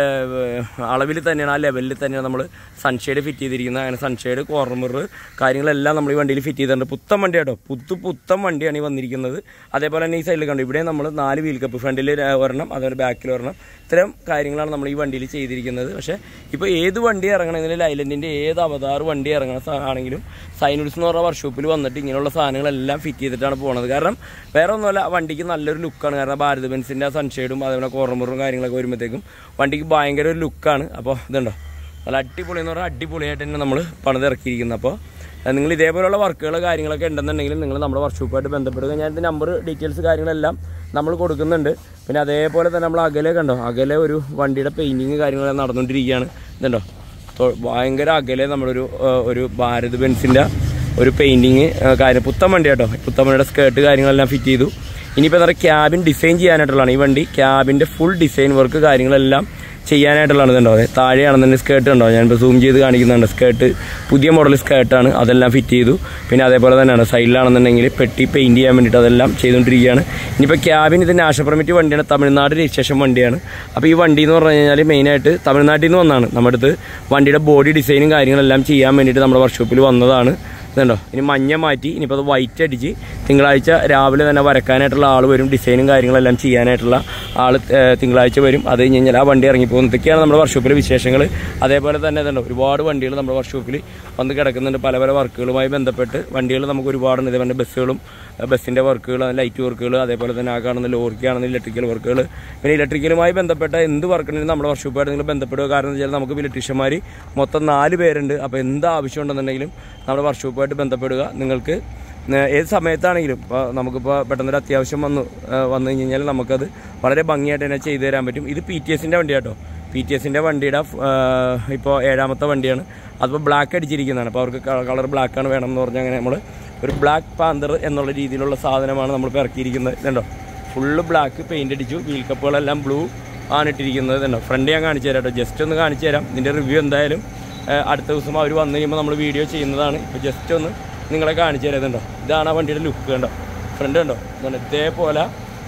S1: അളവിൽ തന്നെയാണ് ആ ലെവലിൽ തന്നെയാണ് നമ്മൾ സൺഷെയ്ഡ് ഫിറ്റ് ചെയ്തിരിക്കുന്നത് അങ്ങനെ സൺഷെയ്ഡ് കോർണർ കാര്യങ്ങളെല്ലാം നമ്മൾ ഈ വണ്ടിയിൽ ഫിറ്റ് ചെയ്തിട്ടുണ്ട് പുത്തൻ വണ്ടി കേട്ടോ പുത്തു പുത്തൻ വണ്ടിയാണ് ഈ വന്നിരിക്കുന്നത് അതേപോലെ തന്നെ ഈ സൈഡിൽ കണ്ടു ഇവിടെ നമ്മൾ നാല് വീൽ കപ്പ് ഫ്രണ്ടിൽ ഒരെണ്ണം അതുപോലെ ബാക്കിൽ ഒരെണ്ണം ഇത്തരം കാര്യങ്ങളാണ് നമ്മൾ ഈ വണ്ടിയിൽ ചെയ്തിരിക്കുന്നത് പക്ഷേ ഇപ്പോൾ ഏത് വണ്ടി ഇറങ്ങണമെങ്കിലും ലൈലൻഡിൻ്റെ ഏത് അവതാർ വണ്ടി ഇറങ്ങണ സാ- ആണെങ്കിലും സൈനുഡ്സ് എന്ന് പറഞ്ഞ വർക്ക്ഷോപ്പിൽ വന്നിട്ട് ഇങ്ങനെയുള്ള സാധനങ്ങളെല്ലാം ഫിറ്റ് ചെയ്തിട്ടാണ് പോകുന്നത് കാരണം വേറെ ഒന്നുമല്ല വണ്ടിക്ക് നല്ലൊരു ലുക്കാണ് കാരണം ഭാരത് ബെൻസിൻ്റെ ആ സൺഷെയ്ഡും അതേപോലെ കോർണറും കാര്യങ്ങളൊക്കെ വരുമ്പോഴത്തേക്കും വണ്ടിക്ക് ഭയങ്കര ഒരു ലുക്കാണ് അപ്പോൾ ഇതുണ്ടോ നല്ല അടിപൊളി എന്ന് പറഞ്ഞാൽ അടിപൊളിയായിട്ട് തന്നെ നമ്മൾ പണിതിറക്കിയിരിക്കുന്നത് അപ്പോൾ നിങ്ങൾ ഇതേപോലെയുള്ള വർക്കുകൾ കാര്യങ്ങളൊക്കെ ഉണ്ടെന്നുണ്ടെങ്കിൽ നിങ്ങൾ നമ്മുടെ വർക്ക്ഷോപ്പുമായിട്ട് ബന്ധപ്പെടുക ഞാൻ ഇതിൻ്റെ നമ്പർ ഡീറ്റെയിൽസ് കാര്യങ്ങളെല്ലാം നമ്മൾ കൊടുക്കുന്നുണ്ട് പിന്നെ അതേപോലെ തന്നെ നമ്മൾ അകലെ കണ്ടോ അകലെ ഒരു വണ്ടിയുടെ പെയിൻറ്റിങ് കാര്യങ്ങളെല്ലാം നടന്നുകൊണ്ടിരിക്കുകയാണ് ഇതുണ്ടോ തൊ- ഭയങ്കര അകലെ നമ്മളൊരു ആ, ഒരു ഭാരത് ബെൻസിൻ്റെ ഒരു പെയിൻറ്റിങ് കാര്യം പുത്തൻ വണ്ടി കേട്ടോ പുത്തൻ വണ്ടിയുടെ സ്കേർട്ട് കാര്യങ്ങളെല്ലാം ഫിറ്റ് ചെയ്തു ഇനിയിപ്പോൾ എന്താ പറയുക ക്യാബിൻ ഡിസൈൻ ചെയ്യാനായിട്ടുള്ളതാണ് ഈ വണ്ടി ക്യാബിൻ്റെ ഫുൾ ഡിസൈൻ വർക്ക് കാര്യങ്ങളെല്ലാം ചെയ്യാനായിട്ടുള്ളതാണ് ഇതുണ്ടോ അതെ താഴെയാണെന്നുണ്ടെങ്കിൽ സ്കേർട്ട് ഉണ്ടോ ഞാനിപ്പോൾ സൂം ചെയ്ത് കാണിക്കുന്നുണ്ട് സ്കേർട്ട് പുതിയ മോഡൽ സ്കേർട്ടാണ് അതെല്ലാം ഫിറ്റ് ചെയ്തു പിന്നെ അതേപോലെ തന്നെയാണ് സൈഡിലാണെന്നുണ്ടെങ്കിൽ പെട്ടി പെയിൻറ്റ് ചെയ്യാൻ വേണ്ടിയിട്ട് അതെല്ലാം ചെയ്തുകൊണ്ടിരിക്കുകയാണ് ഇനിയിപ്പോൾ ക്യാബിൻ ഇത് നാഷണൽ പെർമിറ്റ് വണ്ടിയാണ് തമിഴ്നാട് രജിസ്ട്രേഷൻ വണ്ടിയാണ് അപ്പോൾ ഈ വണ്ടി എന്ന് പറഞ്ഞു കഴിഞ്ഞാൽ മെയിനായിട്ട് തമിഴ്നാട്ടിൽ നിന്ന് വന്നതാണ് നമ്മുടെ അടുത്ത് വണ്ടിയുടെ ബോഡി ഡിസൈനും കാര്യങ്ങളെല്ലാം ചെയ്യാൻ വേണ്ടിയിട്ട് നമ്മുടെ വർക്ക്ഷോപ്പിൽ വന്നതാണ് ഇതുണ്ടോ ഇനി മഞ്ഞ മാറ്റി ഇനിയിപ്പോൾ അത് വൈറ്റ് അടിച്ച് തിങ്കളാഴ്ച രാവിലെ തന്നെ വരക്കാനായിട്ടുള്ള ആൾ വരും ഡിസൈനും കാര്യങ്ങളെല്ലാം ചെയ്യാനായിട്ടുള്ള ആൾ തിങ്കളാഴ്ച വരും അത് കഴിഞ്ഞ് കഴിഞ്ഞാൽ ആ വണ്ടി ഇറങ്ങിപ്പോകും ഇതൊക്കെയാണ് നമ്മുടെ വർക്ക്ഷോപ്പിലെ വിശേഷങ്ങൾ അതേപോലെ തന്നെ ഇതുണ്ടോ ഒരുപാട് വണ്ടികൾ നമ്മുടെ വർക്ക്ഷോപ്പിൽ വന്ന് കിടക്കുന്നുണ്ട് പല പല വർക്കുകളുമായി ബന്ധപ്പെട്ട് വണ്ടികൾ നമുക്ക് ഒരുപാടുണ്ട് ഇതേപോലെ ബസ്സുകളും ബസ്സിൻ്റെ വർക്കുകൾ ലൈറ്റ് വർക്കുകൾ അതേപോലെ തന്നെ ആ കാണുന്ന ലോറിക്കാണെന്ന ഇലക്ട്രിക്കൽ വർക്കുകൾ പിന്നെ ഇലക്ട്രിക്കലുമായി ബന്ധപ്പെട്ട എന്ത് വർക്കുണ്ടെങ്കിലും നമ്മുടെ വർക്ക്ഷോപ്പായിട്ട് നിങ്ങൾ ബന്ധപ്പെടുക കാരണം എന്ന് വെച്ചാൽ നമുക്ക് ഇലക്ട്രീഷ്യന്മാർ മൊത്തം നാല് പേരുണ്ട് അപ്പോൾ എന്ത് ആവശ്യം ഉണ്ടെന്നുണ്ടെങ്കിലും നമ്മുടെ വർക്ക്ഷോപ്പുമായിട്ട് ബന്ധപ്പെടുക നിങ്ങൾക്ക് ഏഹ് ഏത് സമയത്താണെങ്കിലും ഇപ്പോൾ നമുക്കിപ്പോൾ പെട്ടെന്നൊരു അത്യാവശ്യം വന്നു ഏഹ് വന്നു കഴിഞ്ഞ് കഴിഞ്ഞാൽ നമുക്കത് വളരെ ഭംഗിയായിട്ട് തന്നെ ചെയ്തു തരാൻ പറ്റും ഇത് പി ടി എസിൻ്റെ വണ്ടി കേട്ടോ പി ടി എസിൻ്റെ വണ്ടിയുടെ ഇപ്പോൾ ഏഴാമത്തെ വണ്ടിയാണ് അതിപ്പോൾ ബ്ലാക്ക് അടിച്ചിരിക്കുന്നതാണ് അപ്പോൾ അവർക്ക് കളർ ബ്ലാക്കാണ് വേണം എന്ന് പറഞ്ഞാൽ അങ്ങനെ നമ്മൾ ഒരു ബ്ലാക്ക് പാന്തർ എന്നുള്ള രീതിയിലുള്ള സാധനമാണ് നമ്മളിപ്പോൾ ഇറക്കിയിരിക്കുന്നത് ഇതുണ്ടോ ഫുള്ള് ബ്ലാക്ക് പെയിൻ്റ് അടിച്ചു വീൽ കപ്പുകളെല്ലാം ബ്ലൂ ആണ് ഇട്ടിരിക്കുന്നത് ഇതുണ്ടോ ഫ്രണ്ട് ഞാൻ കാണിച്ചു തരാം കേട്ടോ ജസ്റ്റ് ഒന്ന് കാണിച്ചു തരാം ഇതിൻ്റെ റിവ്യൂ എന്തായാലും ഏഹ് അടുത്ത ദിവസം അവർ വന്നു കഴിയുമ്പോൾ നമ്മൾ വീഡിയോ ചെയ്യുന്നതാണ് ഇപ്പോൾ ജസ്റ്റ് ഒന്ന് നിങ്ങളെ കാണിച്ചു തരാം ഇതുണ്ടോ ഇതാണ് ആ വണ്ടിയുടെ ലുക്ക് കണ്ടോ ഫ്രണ്ട് കണ്ടോ ഇതുണ്ട് ഇതേപോലെ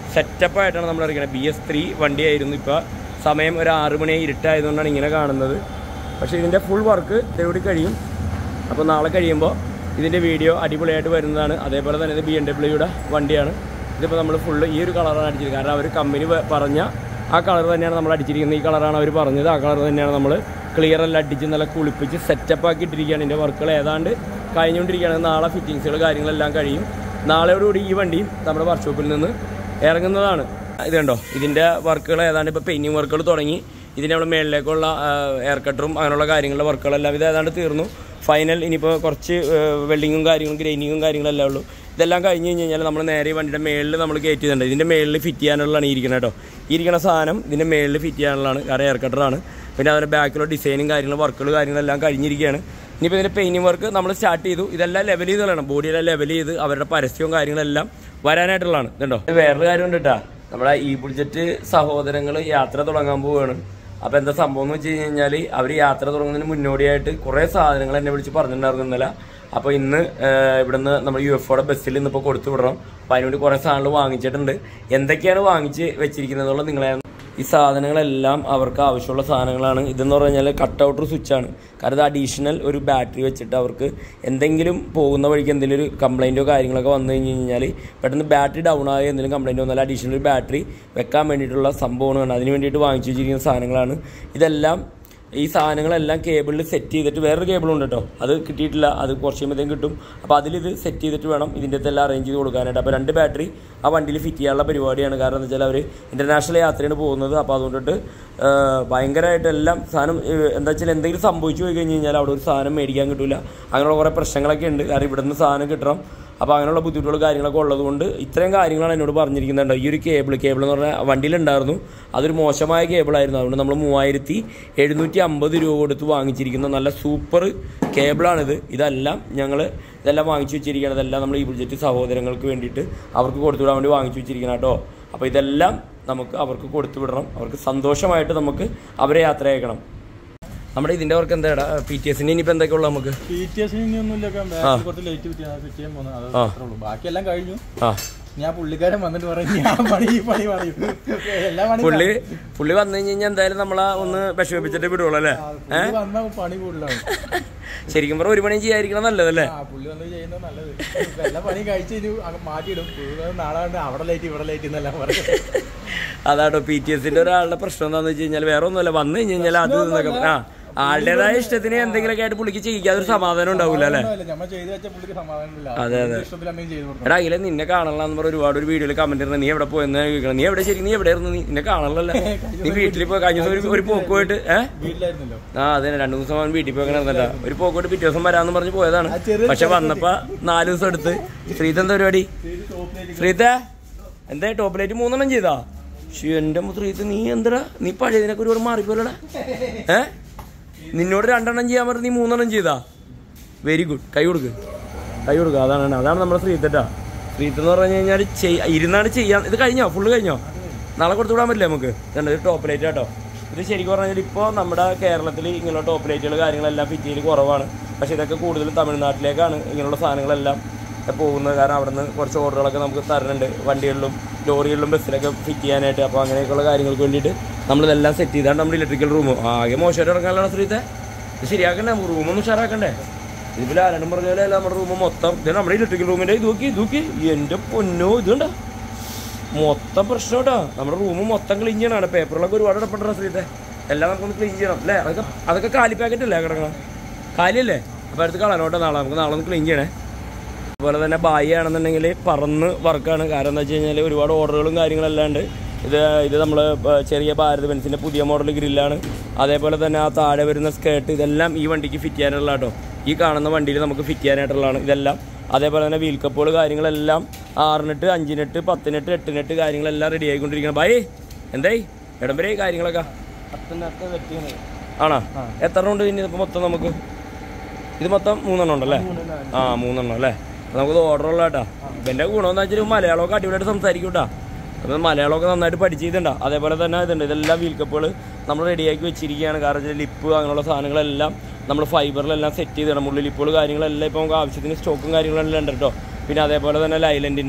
S1: സെറ്റപ്പായിട്ടാണ് നമ്മൾ ഇറക്കുന്നത് ബി എസ് ത്രീ വണ്ടിയായിരുന്നു ഇപ്പോൾ സമയം ഒരു ആറ് മണി ഇരുട്ടായതുകൊണ്ടാണ് ഇങ്ങനെ കാണുന്നത് പക്ഷേ ഇതിൻ്റെ ഫുൾ വർക്ക് ഇതോടി കഴിയും അപ്പോൾ നാളെ കഴിയുമ്പോൾ ഇതിൻ്റെ വീഡിയോ അടിപൊളിയായിട്ട് വരുന്നതാണ് അതേപോലെ തന്നെ ഇത് ബി എം ഡബ്ല്യൂയുടെ വണ്ടിയാണ് ഇതിപ്പോൾ നമ്മൾ ഫുള്ള് ഈ ഒരു കളറാണ് അടിച്ചിരിക്കുന്നത് കാരണം അവർ കമ്പനി പറഞ്ഞ ആ കളർ തന്നെയാണ് നമ്മൾ അടിച്ചിരിക്കുന്നത് ഈ കളറാണ് അവർ പറഞ്ഞത് ആ കളർ തന്നെയാണ് നമ്മൾ ക്ലിയർ എല്ലാം അടിച്ച് നല്ല കുളിപ്പിച്ച് സെറ്റപ്പ് ആക്കി ഇട്ടിരിക്കുകയാണ് ഇതിൻ്റെ വർക്കുകൾ ഏതാണ്ട് കഴിഞ്ഞുകൊണ്ടിരിക്കുകയാണ് നാളെ ഫിറ്റിങ്സുകൾ കാര്യങ്ങളെല്ലാം കഴിയും നാളെയോടുകൂടി ഈ വണ്ടിയും നമ്മുടെ വർക്ക്ഷോപ്പിൽ നിന്ന് ഇറങ്ങുന്നതാണ് ഇത് കണ്ടോ ഇതിൻ്റെ വർക്കുകൾ ഏതാണ്ട് ഇപ്പോൾ പെയിൻറ്റിങ് വർക്കുകൾ തുടങ്ങി ഇതിൻ്റെ നമ്മുടെ മേളിലേക്കുള്ള എയർ കട്ടറും അങ്ങനെയുള്ള കാര്യങ്ങളുടെ വർക്കുകളെല്ലാം ഇത് ഏതാണ്ട് തീർന്നു ഫൈനൽ ഇനിയിപ്പോൾ കുറച്ച് വെൽഡിങ്ങും കാര്യങ്ങളും ഗ്രൈനിങ്ങും കാര്യങ്ങളെല്ലാം ഉള്ളൂ ഇതെല്ലാം കഴിഞ്ഞ് കഴിഞ്ഞ് കഴിഞ്ഞാൽ നമ്മൾ നേരെ ഈ വണ്ടിയുടെ മേളിൽ നമ്മൾ കയറ്റി ചെയ്തിട്ടുണ്ട് ഇതിൻ്റെ മേളിൽ ഫിറ്റ് ചെയ്യാനുള്ളതാണ് ഈ ഇരിക്കുന്നത് കേട്ടോ ഈ ഇരിക്കുന്ന സാധനം ഇതിൻ്റെ മേളിൽ ഫിറ്റ് ചെയ്യാനുള്ളതാണ് കാരണം എയർ കട്ടറാണ് പിന്നെ അതിൻ്റെ ബാക്കിലുള്ള ഡിസൈനും കാര്യങ്ങളും വർക്കുകൾ കാര്യങ്ങളെല്ലാം കഴിഞ്ഞിരിക്കുകയാണ് ഇനിയിപ്പോൾ ഇതിൻ്റെ പെയിൻറ്റിങ് വർക്ക് നമ്മൾ സ്റ്റാർട്ട് ചെയ്തു ഇതെല്ലാം ലെവൽ ചെയ്ത് കളയണം ബോഡിയെല്ലാം ലെവൽ ചെയ്ത് അവരുടെ പരസ്യവും കാര്യങ്ങളെല്ലാം വരാനായിട്ടുള്ളതാണ് ഇതുണ്ടോ വേറൊരു കാര്യമുണ്ട് കേട്ടോ നമ്മുടെ ഈ ബുൾജറ്റ് സഹോദരങ്ങൾ യാത്ര തുടങ്ങാൻ പോവുകയാണ് അപ്പോൾ എന്താ സംഭവം എന്ന് വെച്ച് കഴിഞ്ഞാൽ അവർ യാത്ര തുടങ്ങുന്നതിന് മുന്നോടിയായിട്ട് കുറേ സാധനങ്ങൾ എന്നെ വിളിച്ച് പറഞ്ഞിട്ടുണ്ടായിരുന്നു ഇന്നലെ അപ്പോൾ ഇന്ന് ഏഹ്, ഇവിടുന്ന് നമ്മൾ യു എഫ് ഒയുടെ ബസ്സിൽ ഇന്നിപ്പോൾ കൊടുത്തു വിടണം അപ്പോൾ അതിനുവേണ്ടി കുറേ സാധനങ്ങൾ വാങ്ങിച്ചിട്ടുണ്ട് എന്തൊക്കെയാണ് വാങ്ങിച്ച് വെച്ചിരിക്കുന്നത് എന്നുള്ളത് നിങ്ങളെ ഈ സാധനങ്ങളെല്ലാം അവർക്ക് ആവശ്യമുള്ള സാധനങ്ങളാണ് ഇതെന്ന് പറഞ്ഞാൽ കട്ട് ഔട്ടർ സ്വിച്ചാണ് കാരണം ഇത് അഡീഷണൽ ഒരു ബാറ്ററി വെച്ചിട്ട് അവർക്ക് എന്തെങ്കിലും പോകുന്ന വഴിക്ക് എന്തെങ്കിലും ഒരു കംപ്ലൈൻറ്റോ കാര്യങ്ങളൊക്കെ വന്നു കഴിഞ്ഞ് കഴിഞ്ഞാൽ പെട്ടെന്ന് ബാറ്ററി ഡൗൺ ആയി എന്തെങ്കിലും കംപ്ലൈൻറ്റ് വന്നാൽ അഡീഷണൽ ഒരു ബാറ്ററി വെക്കാൻ വേണ്ടിയിട്ടുള്ള സംഭവമാണ് അതിന് വേണ്ടിയിട്ട് വാങ്ങിച്ചു വെച്ചിരിക്കുന്ന സാധനങ്ങളാണ് ഇതെല്ലാം ഈ സാധനങ്ങളെല്ലാം കേബിളിൽ സെറ്റ് ചെയ്തിട്ട് വേറൊരു കേബിളുണ്ട് കേട്ടോ അത് കിട്ടിയിട്ടില്ല അത് കുറച്ച് കഴിയുമ്പോഴത്തേക്കും കിട്ടും അപ്പോൾ അതിലിത് സെറ്റ് ചെയ്തിട്ട് വേണം ഇതിൻ്റെ എല്ലാം അറേഞ്ച് ചെയ്ത് കൊടുക്കാനായിട്ട് അപ്പോൾ രണ്ട് ബാറ്ററി ആ വണ്ടിയിൽ ഫിറ്റ് ചെയ്യാനുള്ള പരിപാടിയാണ് കാരണം എന്താ വെച്ചാൽ അവർ ഇൻ്റർനാഷണൽ യാത്രയാണ് പോകുന്നത് അപ്പോൾ അതുകൊണ്ടിട്ട് ഭയങ്കരമായിട്ട് എല്ലാം സാധനം ഏഹ്, എന്താ വെച്ചാൽ എന്തെങ്കിലും സംഭവിച്ചു പോയി കഴിഞ്ഞ് കഴിഞ്ഞാൽ അവിടെ ഒരു സാധനം മേടിക്കാൻ കിട്ടില്ല അങ്ങനെയുള്ള കുറേ പ്രശ്നങ്ങളൊക്കെ ഉണ്ട് കാരണം ഇവിടുന്ന് സാധനം കിട്ടണം അപ്പോൾ അങ്ങനെയുള്ള ബുദ്ധിമുട്ടുകൾ കാര്യങ്ങളൊക്കെ ഉള്ളതുകൊണ്ട് ഇത്രയും കാര്യങ്ങളാണ് എന്നോട് പറഞ്ഞിരിക്കുന്നുണ്ട് ഈ ഒരു കേബിൾ കേബിൾ എന്ന് പറഞ്ഞാൽ വണ്ടിയിലുണ്ടായിരുന്നു അതൊരു മോശമായ കേബിളായിരുന്നു അതുകൊണ്ട് നമ്മൾ മൂവായിരത്തി എഴുന്നൂറ്റി അമ്പത് രൂപ കൊടുത്ത് വാങ്ങിച്ചിരിക്കുന്ന നല്ല സൂപ്പർ കേബിളാണിത് ഇതെല്ലാം ഞങ്ങൾ ഇതെല്ലാം വാങ്ങിച്ചു വെച്ചിരിക്കുകയാണ് ഇതെല്ലാം നമ്മൾ ഈ ബുജറ്റ് സഹോദരങ്ങൾക്ക് വേണ്ടിയിട്ട് അവർക്ക് കൊടുത്തു വിടാൻ വേണ്ടി വാങ്ങിച്ചു വെച്ചിരിക്കണം കേട്ടോ അപ്പോൾ ഇതെല്ലാം നമുക്ക് അവർക്ക് കൊടുത്തു വിടണം അവർക്ക് സന്തോഷമായിട്ട് നമുക്ക് അവരെ യാത്ര അയക്കണം നമ്മുടെ ഇതിൻ്റെ വർക്ക് എന്താടാ പി ടി എസിന് ഇനിയിപ്പോൾ എന്തൊക്കെയുള്ള നമുക്ക്
S3: പി ടി എസിന് ഇനിയൊന്നുമില്ല ബാക്കിൽ കുറച്ച് ലേറ്റ് ഫിറ്റ് ചെയ്യാൻ പോകുന്നത് അത് അത്രേ ഉള്ളൂ ബാക്കിയെല്ലാം കഴിഞ്ഞു
S1: ആ
S3: ഞാൻ പുള്ളിക്കാരൻ വന്നിട്ട് പറയും ഞാൻ പണി ഈ പണി പറയും എല്ലാ പണി
S1: പുള്ളി പുള്ളി വന്നു കഴിഞ്ഞ് കഴിഞ്ഞാൽ എന്തായാലും നമ്മളെ ഒന്ന് വിഷമിപ്പിച്ചിട്ട് വിടുള്ളൂ അല്ലേ
S3: പുള്ളി വന്ന പണി കൂടുതലാണ്
S1: ശരിക്കും പറഞ്ഞാൽ ഒരു പണിയും ചെയ്യാതിരിക്കണം നല്ലതല്ലേ
S3: ആ പുള്ളി വന്ന് ചെയ്യുന്നത് നല്ലത് ഇപ്പൊ എല്ലാ പണിയും കഴിച്ച് ഇനി അങ്ങ് മാറ്റിയിടും പുള്ളി വന്ന് നാളെ വന്ന് അവിടെ ലേറ്റ് ഇവിടെ ലേറ്റ് എന്നെല്ലാം പറയും
S1: അതാട്ടോ പി ടി എസിന്റെ ഒരാളുടെ പ്രശ്നം എന്താന്ന് വെച്ച് കഴിഞ്ഞാൽ വേറെ ഒന്നുമല്ല വന്നു കഴിഞ്ഞ് കഴിഞ്ഞാൽ അത് ഇതെന്നൊക്കെ ആ ആളുടേതായ ഇഷ്ടത്തിന് എന്തെങ്കിലുമൊക്കെ ആയിട്ട് പുള്ളിക്ക് ചെയ്യിക്കാതെ ഒരു സമാധാനം ഉണ്ടാവില്ല അല്ലേ
S3: നമ്മൾ ചെയ്ത് വെച്ച പുള്ളിക്ക് സമാധാനമില്ല
S1: അതെ, അതെ.
S3: ഇഷ്ടത്തിൽ എന്തെങ്കിലും ചെയ്ത് കൊടുക്കണം
S1: എടാ അഖിലെ നിന്നെ കാണലാന്ന് പറഞ്ഞ ഒരുപാട് ഒരു വീഡിയോയിൽ കമന്റ് ഇരുന്ന് നീ എവിടെ പോയെന്ന് ചോദിക്കണം നീ എവിടെ ശരി നീ എവിടെ ഇരുന്നു നീ നിന്നെ കാണലല്ലോ നീ വീട്ടിൽ പോയി കഴിഞ്ഞ ദിവസം ഒരു- ഒരു പോക്ക് പോയിട്ട് ഏഹ്
S3: വീട്ടിലായിരുന്നല്ലോ
S1: ആ അതെ രണ്ടു ദിവസം അവൻ വീട്ടിൽ പോയി കിടന്നല്ല ഒരു പോക്കോട്ട് പിറ്റേ ദിവസം വരാന്ന് പറഞ്ഞ് പോയതാണ്
S3: ആ ചെറിയ
S1: പക്ഷെ വന്നപ്പോ നാല് ദിവസം എടുത്ത് ശ്രീത്ത് എന്താ പരിപാടി ശ്രീത്ത എന്താ ടോപ്പ് ലൈറ്റ് മൂന്നെണ്ണം ചെയ്താ ശ്ശി, എന്റെ ശ്രീത്ത് നീ എന്താ നീ പഴയതിനൊക്കെ ഒരുപാട് മാറിപ്പോലടാ ഏ നിന്നോട് രണ്ടെണ്ണം ചെയ്യാൻ പറഞ്ഞ് നീ മൂന്നെണ്ണം ചെയ്താ വെരി ഗുഡ് കൈ കൊടുക്ക് കൈ കൊടുക്കുക അതാണ് അതാണ് നമ്മുടെ ശ്രീത്തട്ടാ ശ്രീത്ത് എന്ന് പറഞ്ഞു കഴിഞ്ഞാൽ ചെയ്- ഇരുന്നാണ് ചെയ്യാൻ ഇത് കഴിഞ്ഞോ ഫുള്ള് കഴിഞ്ഞോ നാളെ കൊടുത്തു വിടാൻ പറ്റില്ല നമുക്ക് ഇതുണ്ട് ഇത് ടോപ്പ് ലൈറ്റ് കേട്ടോ ഇത് ശരിക്കും പറഞ്ഞാൽ ഇപ്പോൾ നമ്മുടെ കേരളത്തിൽ ഇങ്ങനെയുള്ള ടോപ്പ് ലൈറ്റുകൾ കാര്യങ്ങളെല്ലാം ഫിറ്റ് ചെയ്യൽ കുറവാണ് പക്ഷേ ഇതൊക്കെ കൂടുതലും തമിഴ്നാട്ടിലേക്കാണ് ഇങ്ങനെയുള്ള സാധനങ്ങളെല്ലാം പോകുന്നത് കാരണം അവിടെ നിന്ന് കുറച്ച് ഓർഡറുകളൊക്കെ നമുക്ക് തരുന്നുണ്ട് വണ്ടികളിലും ലോറികളിലും ബസ്സിലൊക്കെ ഫിറ്റ് ചെയ്യാനായിട്ട് അപ്പോൾ അങ്ങനെയൊക്കെയുള്ള കാര്യങ്ങൾക്ക് വേണ്ടിയിട്ട് നമ്മളിതെല്ലാം സെറ്റ് ചെയ്താണ് നമ്മുടെ ഇലക്ട്രിക്കൽ റൂം ആകെ മോശമായിട്ട് ഇറങ്ങാനുള്ള ശ്രീത്തെ ഇത് ശരിയാക്കണ്ടേ റൂമൊന്നും ഉഷാറാക്കണ്ടേ ഇതിൽ ആരും പറഞ്ഞ പോലെ അല്ല നമ്മുടെ റൂം മൊത്തം ഇത് നമ്മുടെ ഇലക്ട്രിക്കൽ റൂമിൻ്റെ ഇത് നോക്കി ഇത് നോക്കി എൻ്റെ പൊന്നോ ഇതുണ്ടോ മൊത്തം പ്രശ്നം കേട്ടോ നമ്മുടെ റൂം മൊത്തം ക്ലീൻ ചെയ്യണമാണ് പേപ്പറുകളൊക്കെ ഒരുപാട് ഇടപെട്ട ശ്രീത്തെ എല്ലാം നമുക്കൊന്ന് ക്ലീൻ ചെയ്യണം അല്ലേ അതൊക്കെ അതൊക്കെ കാലി പാക്കറ്റ് അല്ലേ കിടക്കണം കാലിയല്ലേ അപ്പോൾ അടുത്ത് കളനോട്ടെ നാളെ നമുക്ക് നാളെ ഒന്ന് ക്ലീൻ ചെയ്യണേ അതുപോലെ തന്നെ ബായി ആണെന്നുണ്ടെങ്കിൽ പറന്ന് വർക്കാണ് കാരണം എന്താ വെച്ച് കഴിഞ്ഞാൽ ഒരുപാട് ഓർഡറുകളും കാര്യങ്ങളെല്ലാം ഉണ്ട് ഇത് ഇത് നമ്മൾ ചെറിയ ഭാരത് ബെൻസിൻ്റെ പുതിയ മോഡൽ ഗ്രില്ലാണ് അതേപോലെ തന്നെ ആ താഴെ വരുന്ന സ്കേർട്ട് ഇതെല്ലാം ഈ വണ്ടിക്ക് ഫിറ്റ് ചെയ്യാനുള്ള കേട്ടോ ഈ കാണുന്ന വണ്ടിയിൽ നമുക്ക് ഫിറ്റ് ചെയ്യാനായിട്ടുള്ളതാണ് ഇതെല്ലാം അതേപോലെ തന്നെ വീൽ കപ്പുകൾ കാര്യങ്ങളെല്ലാം ആറിനെട്ട് അഞ്ചിനെട്ട് പത്തിനെട്ട് എട്ടിനെട്ട് കാര്യങ്ങളെല്ലാം റെഡി ആയിക്കൊണ്ടിരിക്കണം ബായി എന്തായി ഇടം വരെ ഈ കാര്യങ്ങളൊക്കെ
S3: പത്തിനകത്ത് വെട്ടിയാണ്
S1: ആണോ എത്ര ഉണ്ട് ഇനി ഇപ്പോൾ മൊത്തം നമുക്ക് ഇത് മൊത്തം മൂന്നെണ്ണം ഉണ്ടല്ലേ ആ മൂന്നെണ്ണം അല്ലേ അപ്പൊ നമുക്കത് ഓർഡർ ഉള്ള കേട്ടാ ഇവന്റെ ഗുണമെന്ന് വെച്ചാൽ മലയാളമൊക്കെ അടിപൊളിയായിട്ട് സംസാരിക്കും കേട്ടാ അപ്പം മലയാളമൊക്കെ നന്നായിട്ട് പഠിച്ചിട്ടുണ്ടാ അതേപോലെ തന്നെ ഇതുണ്ട് ഇതെല്ലാം വീൽ കപ്പുകൾ നമ്മൾ റെഡിയാക്കി വെച്ചിരിക്കുകയാണ് കാരണം വെച്ചാൽ ലിപ്പ് അങ്ങനെയുള്ള സാധനങ്ങളെല്ലാം നമ്മൾ ഫൈബറിലെല്ലാം സെറ്റ് ചെയ്തിടണം ഉള്ളിൽ ലിപ്പുകൾ കാര്യങ്ങളെല്ലാം ഇപ്പോൾ നമുക്ക് ആവശ്യത്തിന് സ്റ്റോക്കും കാര്യങ്ങളെല്ലാം ഉണ്ട് കേട്ടോ പിന്നെ അതേപോലെ തന്നെ ലൈലൻഡിൻ്റെ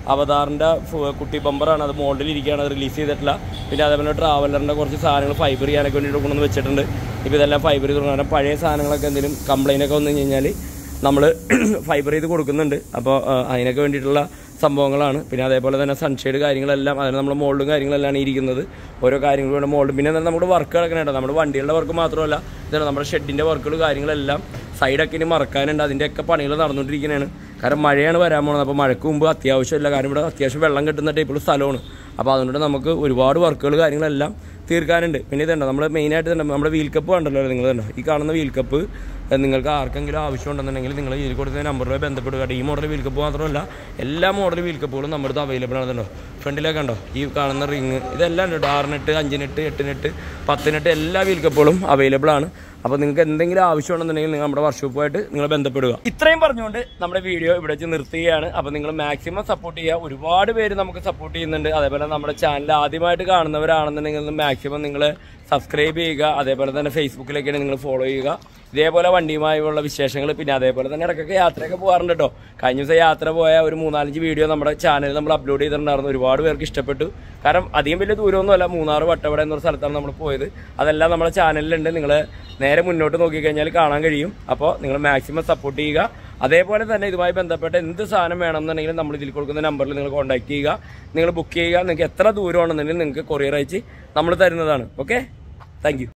S1: അവതാറിൻ്റെ കുട്ടി ബമ്പറാണ് അത് മോഡലിൽ ഇരിക്കുകയാണ് അത് റിലീസ് ചെയ്തിട്ടില്ല പിന്നെ അതേപോലെ ട്രാവലറിൻ്റെ കുറച്ച് സാധനങ്ങൾ ഫൈബർ ചെയ്യാനൊക്കെ വേണ്ടിയിട്ട് കൊണ്ടുവന്ന് വെച്ചിട്ടുണ്ട് ഇപ്പോൾ ഇതെല്ലാം ഫൈബർ ചെയ്ത് കൊടുക്കണം കാരണം പഴയ സാധനങ്ങളൊക്കെ എന്തെങ്കിലും കംപ്ലൈൻ്റ് ഒക്കെ വന്നു കഴിഞ്ഞാൽ നമ്മൾ ഫൈബർ ചെയ്ത് കൊടുക്കുന്നുണ്ട് അപ്പോൾ അതിനൊക്കെ വേണ്ടിയിട്ടുള്ള സംഭവങ്ങളാണ് പിന്നെ അതേപോലെ തന്നെ സൺഷെയ്ഡ് കാര്യങ്ങളെല്ലാം അതിന് നമ്മുടെ മോൾഡും കാര്യങ്ങളെല്ലാം ഇരിക്കുന്നത് ഓരോ കാര്യങ്ങളും വേണ്ട മോൾഡ് പിന്നെ എന്താണ് നമ്മുടെ വർക്ക് കിടക്കണേട്ടോ നമ്മുടെ വണ്ടികളുടെ വർക്ക് മാത്രമല്ല ഇതാണ് നമ്മുടെ ഷെഡിൻ്റെ വർക്കുകൾ കാര്യങ്ങളെല്ലാം സൈഡൊക്കെ ഇനി മറക്കാനുണ്ട് അതിൻ്റെയൊക്കെ പണികൾ നടന്നുകൊണ്ടിരിക്കുന്നതാണ് കാരണം മഴയാണ് വരാൻ പോകുന്നത് അപ്പോൾ മഴയ്ക്ക് മുമ്പ് അത്യാവശ്യമില്ല കാരണം ഇവിടെ അത്യാവശ്യം വെള്ളം കിട്ടുന്ന ടൈപ്പുള്ള സ്ഥലമാണ് അപ്പോൾ അതുകൊണ്ട് നമുക്ക് ഒരുപാട് വർക്കുകൾ കാര്യങ്ങളെല്ലാം തീർക്കാനുണ്ട് പിന്നെ ഇതുണ്ട് നമ്മൾ മെയിനായിട്ട് തന്നെ നമ്മുടെ വീൽ കപ്പ് കണ്ടല്ലോ നിങ്ങൾ തന്നെ ഈ കാണുന്ന വീൽ കപ്പ് ഏഹ് നിങ്ങൾക്ക് ആർക്കെങ്കിലും ആവശ്യമുണ്ടെന്നുണ്ടെങ്കിൽ നിങ്ങൾ ഇതിൽ കൊടുത്ത നമ്പറുമായി ബന്ധപ്പെടുക കേട്ടോ. ഈ മോഡൽ വീൽ കപ്പ് മാത്രമല്ല എല്ലാ മോഡൽ വീൽ കപ്പുകളും നമ്മുടെ അടുത്ത് അവൈലബിൾ ആണെന്നുണ്ടോ ഫ്രണ്ടിലേക്ക് കണ്ടോ ഈ കാണുന്ന റിങ് ഇതെല്ലാം ഉണ്ട് ആറിനെട്ട് അഞ്ചിനെട്ട് എട്ടിനെട്ട് പത്തിനെട്ട് എല്ലാ വീൽ കപ്പുകളും അവൈലബിൾ ആണ് അപ്പോൾ നിങ്ങൾക്ക് എന്തെങ്കിലും ആവശ്യമുണ്ടെന്നുണ്ടെങ്കിൽ നിങ്ങൾ നമ്മുടെ വർക്ക്ഷോപ്പുമായിട്ട് നിങ്ങൾ ബന്ധപ്പെടുക ഇത്രയും പറഞ്ഞുകൊണ്ട് നമ്മുടെ വീഡിയോ ഇവിടെ വെച്ച് നിർത്തുകയാണ് അപ്പോൾ നിങ്ങൾ മാക്സിമം സപ്പോർട്ട് ചെയ്യുക ഒരുപാട് പേര് നമുക്ക് സപ്പോർട്ട് ചെയ്യുന്നുണ്ട് അതേപോലെ നമ്മുടെ ചാനൽ ആദ്യമായിട്ട് കാണുന്നവരാണെന്നുണ്ടെങ്കിൽ മാക്സിമം നിങ്ങൾ സബ്സ്ക്രൈബ് ചെയ്യുക അതേപോലെ തന്നെ ഫേസ്ബുക്കിലേക്കാണ് നിങ്ങൾ ഫോളോ ചെയ്യുക ഇതേപോലെ വണ്ടിയുമായുള്ള വിശേഷങ്ങൾ പിന്നെ അതേപോലെ തന്നെ ഇടയ്ക്കൊക്കെ യാത്രയൊക്കെ പോകാറുണ്ട് കേട്ടോ കഴിഞ്ഞ ദിവസം യാത്ര പോയ ഒരു മൂന്നാലഞ്ച് വീഡിയോ നമ്മുടെ ചാനലിൽ നമ്മൾ അപ്ലോഡ് ചെയ്തിട്ടുണ്ടായിരുന്നു ഒരുപാട് പേർക്ക് ഇഷ്ടപ്പെട്ടു കാരണം അധികം വലിയ ദൂരമൊന്നുമല്ല മൂന്നാറ് വട്ടവട എന്നൊരു സ്ഥലത്താണ് നമ്മൾ പോയത് അതെല്ലാം നമ്മുടെ ചാനലിലുണ്ട് നിങ്ങൾ നേരെ മുന്നോട്ട് നോക്കിക്കഴിഞ്ഞാൽ കാണാൻ കഴിയും അപ്പോൾ നിങ്ങൾ മാക്സിമം സപ്പോർട്ട് ചെയ്യുക അതേപോലെ തന്നെ ഇതുമായി ബന്ധപ്പെട്ട എന്ത് സാധനം വേണമെന്നുണ്ടെങ്കിലും നമ്മൾ ഇതിൽ കൊടുക്കുന്ന നമ്പറിൽ നിങ്ങൾ കോൺടാക്ട് ചെയ്യുക നിങ്ങൾ ബുക്ക് ചെയ്യുക നിങ്ങൾക്ക് എത്ര ദൂരമാണെന്നുണ്ടെങ്കിൽ നിങ്ങൾക്ക് കൊറിയർ അയച്ച് നമ്മൾ തരുന്നതാണ് ഓക്കെ താങ്ക്